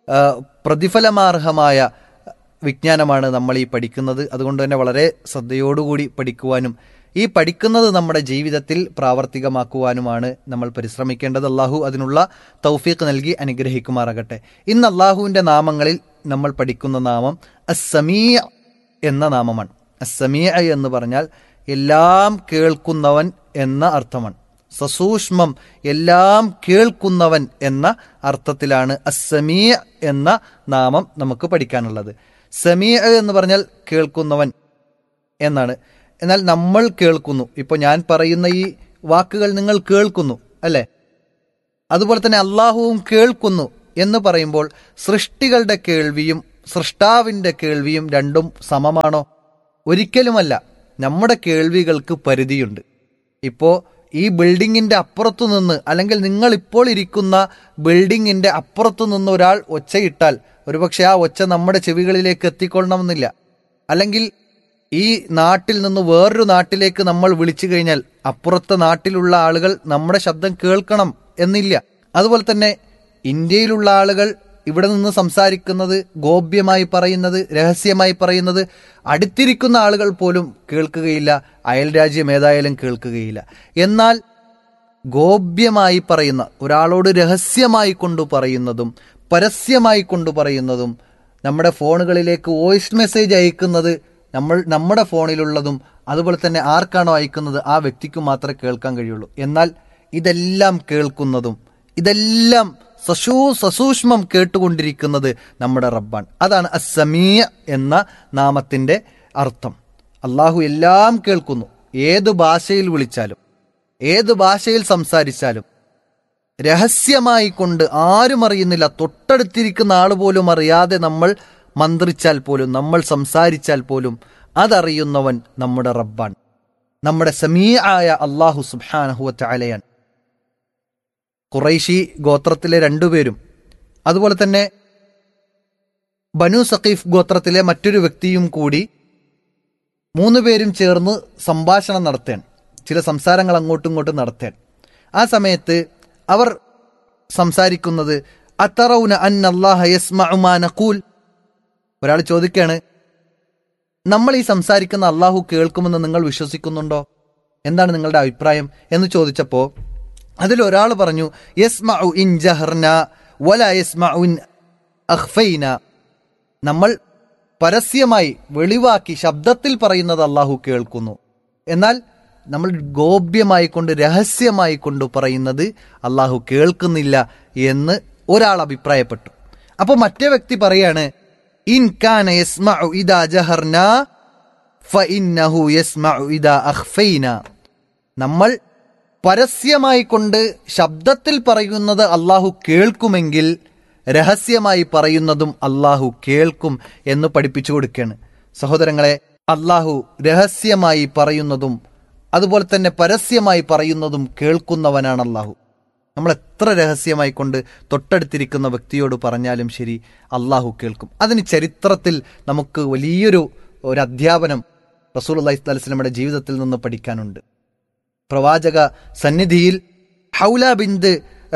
ആ, പ്രതിഫലമാർഹമായ വിജ്ഞാനമാണ് നമ്മൾ ഈ പഠിക്കുന്നത് അതുകൊണ്ട് തന്നെ വളരെ ശ്രദ്ധയോടുകൂടി പഠിക്കുവാനും ഈ പഠിക്കുന്നത് നമ്മുടെ ജീവിതത്തിൽ പ്രാവർത്തികമാക്കുവാനുമാണ് നമ്മൾ പരിശ്രമിക്കേണ്ടത് അള്ളാഹു അതിനുള്ള തൗഫീഖ് നൽകി അനുഗ്രഹിക്കുമാറാകട്ടെ ഇന്ന് അള്ളാഹുവിൻ്റെ നാമങ്ങളിൽ നമ്മൾ പഠിക്കുന്ന നാമം അസമീയ എന്ന നാമമാണ് അസമീയ എന്ന് പറഞ്ഞാൽ എല്ലാം കേൾക്കുന്നവൻ എന്ന അർത്ഥമാണ് സസൂക്ഷ്മം എല്ലാം കേൾക്കുന്നവൻ എന്ന അർത്ഥത്തിലാണ് അസമീയ എന്ന നാമം നമുക്ക് പഠിക്കാനുള്ളത് സമീയ എന്ന് പറഞ്ഞാൽ കേൾക്കുന്നവൻ എന്നാണ് എന്നാൽ നമ്മൾ കേൾക്കുന്നു ഇപ്പോൾ ഞാൻ പറയുന്ന ഈ വാക്കുകൾ നിങ്ങൾ കേൾക്കുന്നു അല്ലേ അതുപോലെ തന്നെ അള്ളാഹുവും കേൾക്കുന്നു എന്ന് പറയുമ്പോൾ സൃഷ്ടികളുടെ കേൾവിയും സൃഷ്ടാവിൻ്റെ കേൾവിയും രണ്ടും സമമാണോ ഒരിക്കലുമല്ല നമ്മുടെ കേൾവികൾക്ക് പരിധിയുണ്ട് ഇപ്പോൾ ഈ ബിൽഡിങ്ങിന്റെ അപ്പുറത്തു നിന്ന് അല്ലെങ്കിൽ നിങ്ങൾ ഇപ്പോൾ ഇരിക്കുന്ന ബിൽഡിങ്ങിന്റെ അപ്പുറത്തു നിന്ന് ഒരാൾ ഒച്ചയിട്ടാൽ ഒരുപക്ഷെ ആ ഒച്ച നമ്മുടെ ചെവികളിലേക്ക് എത്തിക്കൊള്ളണമെന്നില്ല അല്ലെങ്കിൽ ഈ നാട്ടിൽ നിന്ന് വേറൊരു നാട്ടിലേക്ക് നമ്മൾ വിളിച്ചു കഴിഞ്ഞാൽ അപ്പുറത്തെ നാട്ടിലുള്ള ആളുകൾ നമ്മുടെ ശബ്ദം കേൾക്കണം എന്നില്ല അതുപോലെ തന്നെ ഇന്ത്യയിലുള്ള ആളുകൾ ഇവിടെ നിന്ന് സംസാരിക്കുന്നത് ഗോപ്യമായി പറയുന്നത് രഹസ്യമായി പറയുന്നത് അടുത്തിരിക്കുന്ന ആളുകൾ പോലും കേൾക്കുകയില്ല അയൽ രാജ്യം ഏതായാലും കേൾക്കുകയില്ല എന്നാൽ ഗോപ്യമായി പറയുന്ന ഒരാളോട് രഹസ്യമായി കൊണ്ടു പറയുന്നതും പരസ്യമായി കൊണ്ടു പറയുന്നതും നമ്മുടെ ഫോണുകളിലേക്ക് വോയിസ് മെസ്സേജ് അയക്കുന്നത് നമ്മൾ നമ്മുടെ ഫോണിലുള്ളതും അതുപോലെ തന്നെ ആർക്കാണോ അയക്കുന്നത് ആ വ്യക്തിക്ക് മാത്രമേ കേൾക്കാൻ കഴിയുള്ളൂ എന്നാൽ ഇതെല്ലാം കേൾക്കുന്നതും ഇതെല്ലാം സശൂ സസൂക്ഷ്മം കേട്ടുകൊണ്ടിരിക്കുന്നത് നമ്മുടെ റബ്ബാണ് അതാണ് അസമീയ എന്ന നാമത്തിന്റെ അർത്ഥം അള്ളാഹു എല്ലാം കേൾക്കുന്നു ഏത് ഭാഷയിൽ വിളിച്ചാലും ഏത് ഭാഷയിൽ സംസാരിച്ചാലും രഹസ്യമായി കൊണ്ട് ആരും അറിയുന്നില്ല തൊട്ടടുത്തിരിക്കുന്ന ആൾ പോലും അറിയാതെ നമ്മൾ മന്ത്രിച്ചാൽ പോലും നമ്മൾ സംസാരിച്ചാൽ പോലും അതറിയുന്നവൻ നമ്മുടെ റബ്ബാണ് നമ്മുടെ സമീ ആയ അള്ളാഹു സുബാനഹുവ ചാലയാണ് ഖുറൈശി ഗോത്രത്തിലെ രണ്ടുപേരും അതുപോലെ തന്നെ ബനു സഖീഫ് ഗോത്രത്തിലെ മറ്റൊരു വ്യക്തിയും കൂടി മൂന്ന് പേരും ചേർന്ന് സംഭാഷണം നടത്താൻ ചില സംസാരങ്ങൾ അങ്ങോട്ടും ഇങ്ങോട്ടും നടത്താൻ ആ സമയത്ത് അവർ സംസാരിക്കുന്നത് അത്തറൗന അൻ അള്ളാഹ യസ്മഉ നഖൂൽ ഒരാൾ ചോദിക്കാണ് നമ്മൾ ഈ സംസാരിക്കുന്ന അള്ളാഹു കേൾക്കുമെന്ന് നിങ്ങൾ വിശ്വസിക്കുന്നുണ്ടോ എന്താണ് നിങ്ങളുടെ അഭിപ്രായം എന്ന് ചോദിച്ചപ്പോൾ അതിൽ ഒരാൾ പറഞ്ഞു യസ്മഉ ഇൻ ജഹർന വല യസ്മഉ ഇൻ അഖ്ഫൈന നമ്മൾ പരസ്യമായി വെളിവാക്കി ശബ്ദത്തിൽ പറയുന്നത് അള്ളാഹു കേൾക്കുന്നു എന്നാൽ നമ്മൾ ഗോപ്യമായി കൊണ്ട് രഹസ്യമായി കൊണ്ട് പറയുന്നത് അള്ളാഹു കേൾക്കുന്നില്ല എന്ന് ഒരാൾ അഭിപ്രായപ്പെട്ടു അപ്പോൾ മറ്റേ വ്യക്തി പറയാണ് ഇൻ കാന യസ്മഉ ഇദാ ജഹർന ഫഇന്നഹു യസ്മഉ ഇദാ അഖ്ഫൈന നമ്മൾ പരസ്യമായി കൊണ്ട് ശബ്ദത്തിൽ പറയുന്നത് അള്ളാഹു കേൾക്കുമെങ്കിൽ രഹസ്യമായി പറയുന്നതും അള്ളാഹു കേൾക്കും എന്ന് പഠിപ്പിച്ചു കൊടുക്കുകയാണ് സഹോദരങ്ങളെ അള്ളാഹു രഹസ്യമായി പറയുന്നതും അതുപോലെ തന്നെ പരസ്യമായി പറയുന്നതും കേൾക്കുന്നവനാണ് അള്ളാഹു നമ്മൾ എത്ര രഹസ്യമായി കൊണ്ട് തൊട്ടടുത്തിരിക്കുന്ന വ്യക്തിയോട് പറഞ്ഞാലും ശരി അള്ളാഹു കേൾക്കും അതിന് ചരിത്രത്തിൽ നമുക്ക് വലിയൊരു ഒരു അധ്യാപനം റസൂൽ അള്ളഹി സ്വലമിയുടെ ജീവിതത്തിൽ നിന്ന് പഠിക്കാനുണ്ട് പ്രവാചക സന്നിധിയിൽ ഹൗല ബിന്ദ്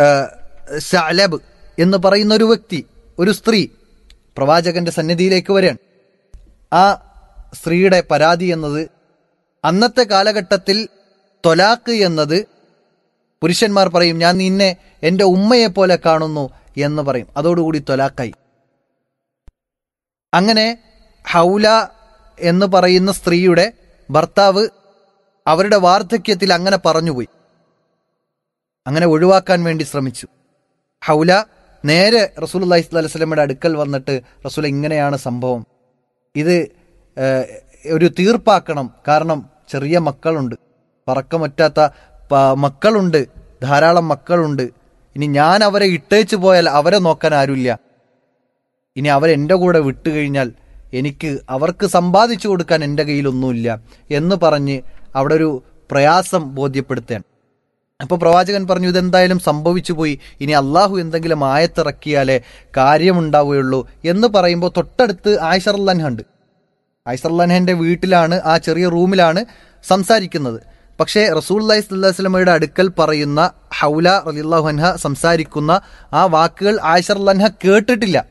ഷാലബ് എന്ന് പറയുന്ന ഒരു വ്യക്തി ഒരു സ്ത്രീ പ്രവാചകന്റെ സന്നിധിയിലേക്ക് വരികയാണ് ആ സ്ത്രീയുടെ പരാതി എന്നത് അന്നത്തെ കാലഘട്ടത്തിൽ തൊലാക്ക് എന്നത് പുരുഷന്മാർ പറയും ഞാൻ നിന്നെ എൻ്റെ ഉമ്മയെ പോലെ കാണുന്നു എന്ന് പറയും അതോടുകൂടി തൊലാക്കായി അങ്ങനെ ഹൗല എന്ന് പറയുന്ന സ്ത്രീയുടെ ഭർത്താവ് അവരുടെ വാർദ്ധക്യത്തിൽ അങ്ങനെ പറഞ്ഞുപോയി അങ്ങനെ ഒഴിവാക്കാൻ വേണ്ടി ശ്രമിച്ചു ഹൗല നേരെ റസൂൽ അള്ളഹി സ്വലമയുടെ അടുക്കൽ വന്നിട്ട് റസൂൽ ഇങ്ങനെയാണ് സംഭവം ഇത് ഏഹ്, ഒരു തീർപ്പാക്കണം കാരണം ചെറിയ മക്കളുണ്ട് പറക്കമറ്റാത്ത പ- മക്കളുണ്ട് ധാരാളം മക്കളുണ്ട് ഇനി ഞാൻ അവരെ ഇട്ടേച്ചു പോയാൽ അവരെ നോക്കാൻ ആരുമില്ല ഇനി അവരെൻ്റെ കൂടെ വിട്ടുകഴിഞ്ഞാൽ എനിക്ക് അവർക്ക് സമ്പാദിച്ചു കൊടുക്കാൻ എൻ്റെ കയ്യിലൊന്നുമില്ല എന്ന് പറഞ്ഞ് അവിടെ ഒരു പ്രയാസം ബോധ്യപ്പെടുത്തുകയാണ് അപ്പോൾ പ്രവാചകൻ പറഞ്ഞു ഇതെന്തായാലും സംഭവിച്ചു പോയി ഇനി അള്ളാഹു എന്തെങ്കിലും ആയത്തിറക്കിയാലേ കാര്യമുണ്ടാവുകയുള്ളൂ എന്ന് പറയുമ്പോൾ തൊട്ടടുത്ത് ആയിഷർലൻഹ ഉണ്ട് ആയിഷർലൻഹന്റെ വീട്ടിലാണ് ആ ചെറിയ റൂമിലാണ് സംസാരിക്കുന്നത് പക്ഷേ റസൂൽ അള്ളഹി സ്വല്ലമയുടെ അടുക്കൽ പറയുന്ന ഹൗല റലിള്ളാഹു അൻഹ സംസാരിക്കുന്ന ആ വാക്കുകൾ ആയിഷർലൻഹ കേട്ടിട്ടില്ല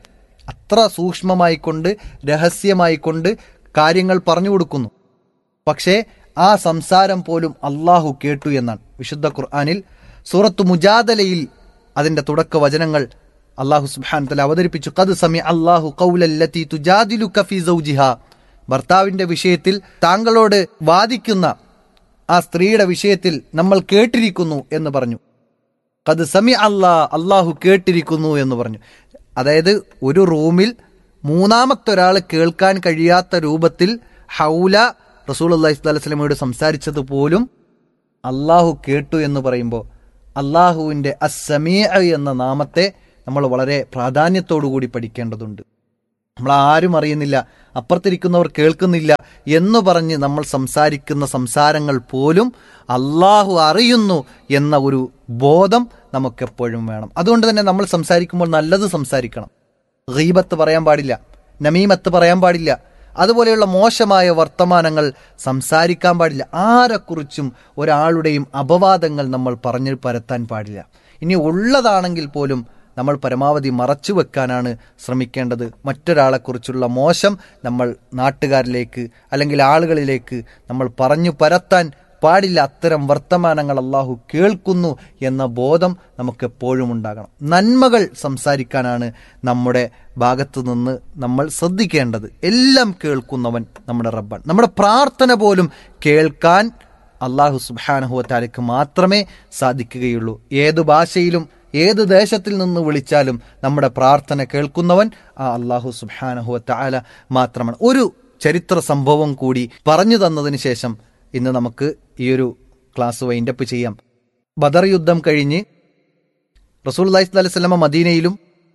അത്ര സൂക്ഷ്മമായിക്കൊണ്ട് രഹസ്യമായിക്കൊണ്ട് കാര്യങ്ങൾ പറഞ്ഞു കൊടുക്കുന്നു പക്ഷേ ആ സംസാരം പോലും അള്ളാഹു കേട്ടു എന്നാണ് വിശുദ്ധ ഖുർആാനിൽ സൂറത്ത് മുജാദലയിൽ അതിന്റെ തുടക്ക വചനങ്ങൾ അള്ളാഹു സുബ്ഹാൻ തല അവതരിപ്പിച്ചു കത് സമി അള്ളാഹു കൗലല്ലത്തി തുജാദിലു കഫി സൗജിഹ ഭർത്താവിന്റെ വിഷയത്തിൽ താങ്കളോട് വാദിക്കുന്ന ആ സ്ത്രീയുടെ വിഷയത്തിൽ നമ്മൾ കേട്ടിരിക്കുന്നു എന്ന് പറഞ്ഞു കത് സമി അല്ലാ അള്ളാഹു കേട്ടിരിക്കുന്നു എന്ന് പറഞ്ഞു അതായത് ഒരു റൂമിൽ മൂന്നാമത്തെ ഒരാൾ കേൾക്കാൻ കഴിയാത്ത രൂപത്തിൽ ഹൗല റസൂൽ അള്ളാഹി സ്വലമയോട് സംസാരിച്ചത് പോലും അള്ളാഹു കേട്ടു എന്ന് പറയുമ്പോൾ അള്ളാഹുവിൻ്റെ അസമീ എന്ന നാമത്തെ നമ്മൾ വളരെ പ്രാധാന്യത്തോടു കൂടി പഠിക്കേണ്ടതുണ്ട് നമ്മൾ ആരും അറിയുന്നില്ല അപ്പുറത്തിരിക്കുന്നവർ കേൾക്കുന്നില്ല എന്ന് പറഞ്ഞ് നമ്മൾ സംസാരിക്കുന്ന സംസാരങ്ങൾ പോലും അള്ളാഹു അറിയുന്നു എന്ന ഒരു ബോധം നമുക്കെപ്പോഴും വേണം അതുകൊണ്ട് തന്നെ നമ്മൾ സംസാരിക്കുമ്പോൾ നല്ലത് സംസാരിക്കണം ഗീബത്ത് പറയാൻ പാടില്ല നമീമത്ത് പറയാൻ പാടില്ല അതുപോലെയുള്ള മോശമായ വർത്തമാനങ്ങൾ സംസാരിക്കാൻ പാടില്ല ആരെക്കുറിച്ചും ഒരാളുടെയും അപവാദങ്ങൾ നമ്മൾ പറഞ്ഞു പരത്താൻ പാടില്ല ഇനി ഉള്ളതാണെങ്കിൽ പോലും നമ്മൾ പരമാവധി മറച്ചു വെക്കാനാണ് ശ്രമിക്കേണ്ടത് മറ്റൊരാളെക്കുറിച്ചുള്ള മോശം നമ്മൾ നാട്ടുകാരിലേക്ക് അല്ലെങ്കിൽ ആളുകളിലേക്ക് നമ്മൾ പറഞ്ഞു പരത്താൻ പാടില്ല അത്തരം വർത്തമാനങ്ങൾ അള്ളാഹു കേൾക്കുന്നു എന്ന ബോധം നമുക്ക് എപ്പോഴും ഉണ്ടാകണം നന്മകൾ സംസാരിക്കാനാണ് നമ്മുടെ ഭാഗത്തു നിന്ന് നമ്മൾ ശ്രദ്ധിക്കേണ്ടത് എല്ലാം കേൾക്കുന്നവൻ നമ്മുടെ റബ്ബാൻ നമ്മുടെ പ്രാർത്ഥന പോലും കേൾക്കാൻ അള്ളാഹു സുബാനഹുവത്താലയ്ക്ക് മാത്രമേ സാധിക്കുകയുള്ളൂ ഏത് ഭാഷയിലും ഏത് ദേശത്തിൽ നിന്ന് വിളിച്ചാലും നമ്മുടെ പ്രാർത്ഥന കേൾക്കുന്നവൻ ആ അള്ളാഹു സുബാനഹുവത്താല മാത്രമാണ് ഒരു ചരിത്ര സംഭവം കൂടി പറഞ്ഞു തന്നതിന് ശേഷം ഇന്ന് നമുക്ക് ഈ ഒരു ക്ലാസ് വൈൻഡപ്പ് ചെയ്യാം ബദർ യുദ്ധം കഴിഞ്ഞ് റസൂൽ അലൈഹി സ്വലമ മദീനയിലും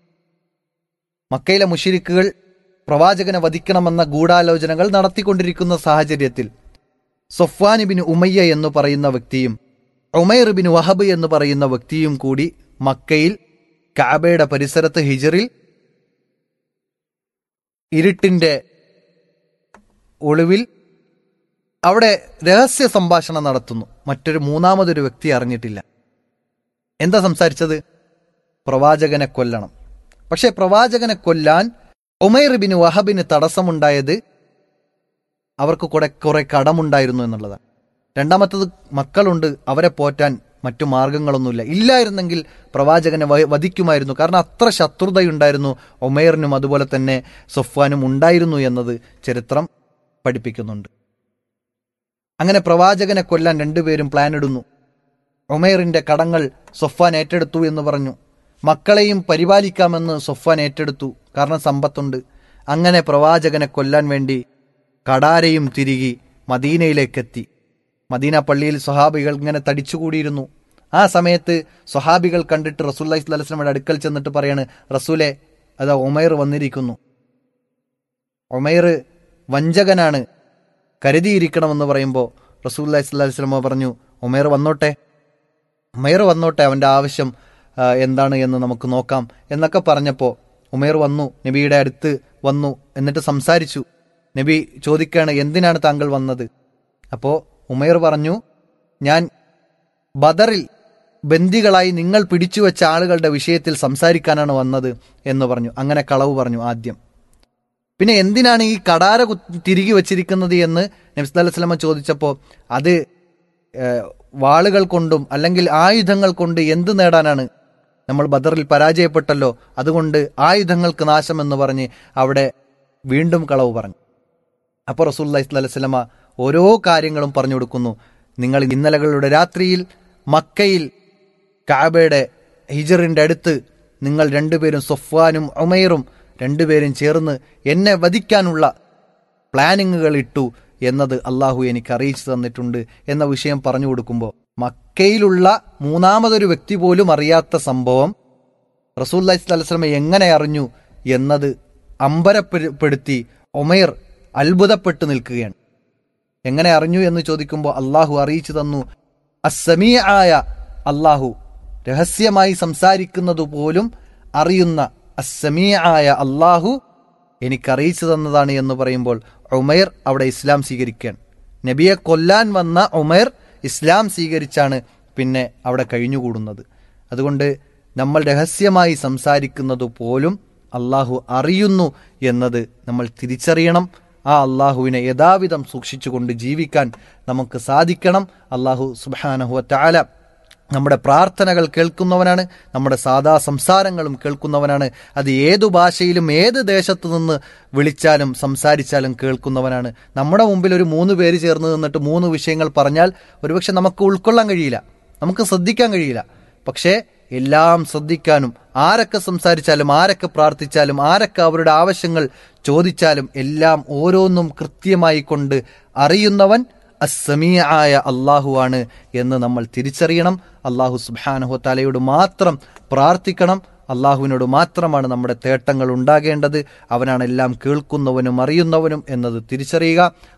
മക്കയിലെ മുഷിരിക്കുകൾ പ്രവാചകനെ വധിക്കണമെന്ന ഗൂഢാലോചനകൾ നടത്തിക്കൊണ്ടിരിക്കുന്ന സാഹചര്യത്തിൽ സൊഫ്വാൻ ബിൻ ഉമയ്യ എന്ന് പറയുന്ന വ്യക്തിയും ഉമൈർ ബിൻ വഹബ് എന്ന് പറയുന്ന വ്യക്തിയും കൂടി മക്കയിൽ കാബയുടെ പരിസരത്ത് ഹിജറിൽ ഇരുട്ടിന്റെ ഒളിവിൽ അവിടെ രഹസ്യ സംഭാഷണം നടത്തുന്നു മറ്റൊരു മൂന്നാമതൊരു വ്യക്തി അറിഞ്ഞിട്ടില്ല എന്താ സംസാരിച്ചത് പ്രവാചകനെ കൊല്ലണം പക്ഷെ പ്രവാചകനെ കൊല്ലാൻ ഉമൈർ ബിൻ വഹബിന് തടസ്സമുണ്ടായത് അവർക്ക് കുറെ കുറെ കടമുണ്ടായിരുന്നു എന്നുള്ളതാണ് രണ്ടാമത്തത് മക്കളുണ്ട് അവരെ പോറ്റാൻ മറ്റു മാർഗങ്ങളൊന്നുമില്ല ഇല്ലായിരുന്നെങ്കിൽ പ്രവാചകനെ വ- വധിക്കുമായിരുന്നു കാരണം അത്ര ശത്രുതയുണ്ടായിരുന്നു ഒമേറിനും അതുപോലെ തന്നെ സൊഫ്വാനും ഉണ്ടായിരുന്നു എന്നത് ചരിത്രം പഠിപ്പിക്കുന്നുണ്ട് അങ്ങനെ പ്രവാചകനെ കൊല്ലാൻ രണ്ടുപേരും പ്ലാൻ ഇടുന്നു ഒമേറിന്റെ കടങ്ങൾ സൊഫാൻ ഏറ്റെടുത്തു എന്ന് പറഞ്ഞു മക്കളെയും പരിപാലിക്കാമെന്ന് സൊഫാൻ ഏറ്റെടുത്തു കാരണം സമ്പത്തുണ്ട് അങ്ങനെ പ്രവാചകനെ കൊല്ലാൻ വേണ്ടി കടാരയും തിരികി മദീനയിലേക്കെത്തി മദീന പള്ളിയിൽ സ്വഹാബികൾ ഇങ്ങനെ തടിച്ചുകൂടിയിരുന്നു ആ സമയത്ത് സ്വഹാബികൾ കണ്ടിട്ട് റസൂല്ലി സ്വലസ്ലമയുടെ അടുക്കൽ ചെന്നിട്ട് പറയാണ് റസൂലെ അതാ ഒമൈർ വന്നിരിക്കുന്നു ഒമൈർ വഞ്ചകനാണ് കരുതിയിരിക്കണമെന്ന് പറയുമ്പോൾ റസൂല്ലി സ്വല്ലി സ്വലമ പറഞ്ഞു ഒമേർ വന്നോട്ടെ ഉമേർ വന്നോട്ടെ അവൻ്റെ ആവശ്യം ആ, എന്താണ് എന്ന് നമുക്ക് നോക്കാം എന്നൊക്കെ പറഞ്ഞപ്പോൾ ഉമേർ വന്നു നബിയുടെ അടുത്ത് വന്നു എന്നിട്ട് സംസാരിച്ചു നബി ചോദിക്കുകയാണ് എന്തിനാണ് താങ്കൾ വന്നത് അപ്പോൾ ഉമേർ പറഞ്ഞു ഞാൻ ബദറിൽ ബന്ദികളായി നിങ്ങൾ പിടിച്ചു വെച്ച ആളുകളുടെ വിഷയത്തിൽ സംസാരിക്കാനാണ് വന്നത് എന്ന് പറഞ്ഞു അങ്ങനെ കളവ് പറഞ്ഞു ആദ്യം പിന്നെ എന്തിനാണ് ഈ കടാര കു- തിരികെ വെച്ചിരിക്കുന്നത് എന്ന് നബ്സ് അലൈഹി സ്വലമ ചോദിച്ചപ്പോൾ അത് ഏഹ്, വാളുകൾ കൊണ്ടും അല്ലെങ്കിൽ ആയുധങ്ങൾ കൊണ്ട് എന്ത് നേടാനാണ് നമ്മൾ ബദറിൽ പരാജയപ്പെട്ടല്ലോ അതുകൊണ്ട് ആയുധങ്ങൾക്ക് നാശം എന്ന് പറഞ്ഞ് അവിടെ വീണ്ടും കളവ് പറഞ്ഞു അപ്പോൾ റസൂല്ലി സ്വലമ ഓരോ കാര്യങ്ങളും പറഞ്ഞു കൊടുക്കുന്നു നിങ്ങൾ ഇന്നലകളുടെ രാത്രിയിൽ മക്കയിൽ കാബയുടെ ഹിജറിന്റെ അടുത്ത് നിങ്ങൾ രണ്ടുപേരും സൊഫ്വാനും ഉമൈറും രണ്ടുപേരും ചേർന്ന് എന്നെ വധിക്കാനുള്ള പ്ലാനിങ്ങുകൾ ഇട്ടു എന്നത് അള്ളാഹു എനിക്ക് അറിയിച്ചു തന്നിട്ടുണ്ട് എന്ന വിഷയം പറഞ്ഞു കൊടുക്കുമ്പോൾ മക്കയിലുള്ള മൂന്നാമതൊരു വ്യക്തി പോലും അറിയാത്ത സംഭവം റസൂല്ലി സ്വലമ എങ്ങനെ അറിഞ്ഞു എന്നത് അമ്പരപ്പെടുത്തി ഒമൈർ അത്ഭുതപ്പെട്ടു നിൽക്കുകയാണ് എങ്ങനെ അറിഞ്ഞു എന്ന് ചോദിക്കുമ്പോൾ അള്ളാഹു അറിയിച്ചു തന്നു അസമീ ആയ അള്ളാഹു രഹസ്യമായി സംസാരിക്കുന്നത് പോലും അറിയുന്ന അസമീ ആയ അള്ളാഹു എനിക്ക് അറിയിച്ചു തന്നതാണ് എന്ന് പറയുമ്പോൾ ഉമൈർ അവിടെ ഇസ്ലാം സ്വീകരിക്കുകയാണ് നബിയെ കൊല്ലാൻ വന്ന ഉമൈർ ഇസ്ലാം സ്വീകരിച്ചാണ് പിന്നെ അവിടെ കഴിഞ്ഞുകൂടുന്നത് അതുകൊണ്ട് നമ്മൾ രഹസ്യമായി സംസാരിക്കുന്നത് പോലും അള്ളാഹു അറിയുന്നു എന്നത് നമ്മൾ തിരിച്ചറിയണം ആ അള്ളാഹുവിനെ യഥാവിധം സൂക്ഷിച്ചുകൊണ്ട് ജീവിക്കാൻ നമുക്ക് സാധിക്കണം അള്ളാഹു സുബാനഹുവ താല നമ്മുടെ പ്രാർത്ഥനകൾ കേൾക്കുന്നവനാണ് നമ്മുടെ സാധാ സംസാരങ്ങളും കേൾക്കുന്നവനാണ് അത് ഏതു ഭാഷയിലും ഏത് ദേശത്തു നിന്ന് വിളിച്ചാലും സംസാരിച്ചാലും കേൾക്കുന്നവനാണ് നമ്മുടെ മുമ്പിൽ ഒരു മൂന്ന് പേര് ചേർന്ന് നിന്നിട്ട് മൂന്ന് വിഷയങ്ങൾ പറഞ്ഞാൽ ഒരുപക്ഷെ നമുക്ക് ഉൾക്കൊള്ളാൻ കഴിയില്ല നമുക്ക് ശ്രദ്ധിക്കാൻ കഴിയില്ല പക്ഷേ എല്ലാം ശ്രദ്ധിക്കാനും ആരൊക്കെ സംസാരിച്ചാലും ആരൊക്കെ പ്രാർത്ഥിച്ചാലും ആരൊക്കെ അവരുടെ ആവശ്യങ്ങൾ ചോദിച്ചാലും എല്ലാം ഓരോന്നും കൃത്യമായി കൊണ്ട് അറിയുന്നവൻ അസമീയായ അള്ളാഹുവാണ് എന്ന് നമ്മൾ തിരിച്ചറിയണം അള്ളാഹു സുബാനഹു തലയോട് മാത്രം പ്രാർത്ഥിക്കണം അള്ളാഹുവിനോട് മാത്രമാണ് നമ്മുടെ തേട്ടങ്ങൾ ഉണ്ടാകേണ്ടത് അവനാണ് എല്ലാം കേൾക്കുന്നവനും അറിയുന്നവനും എന്നത് തിരിച്ചറിയുക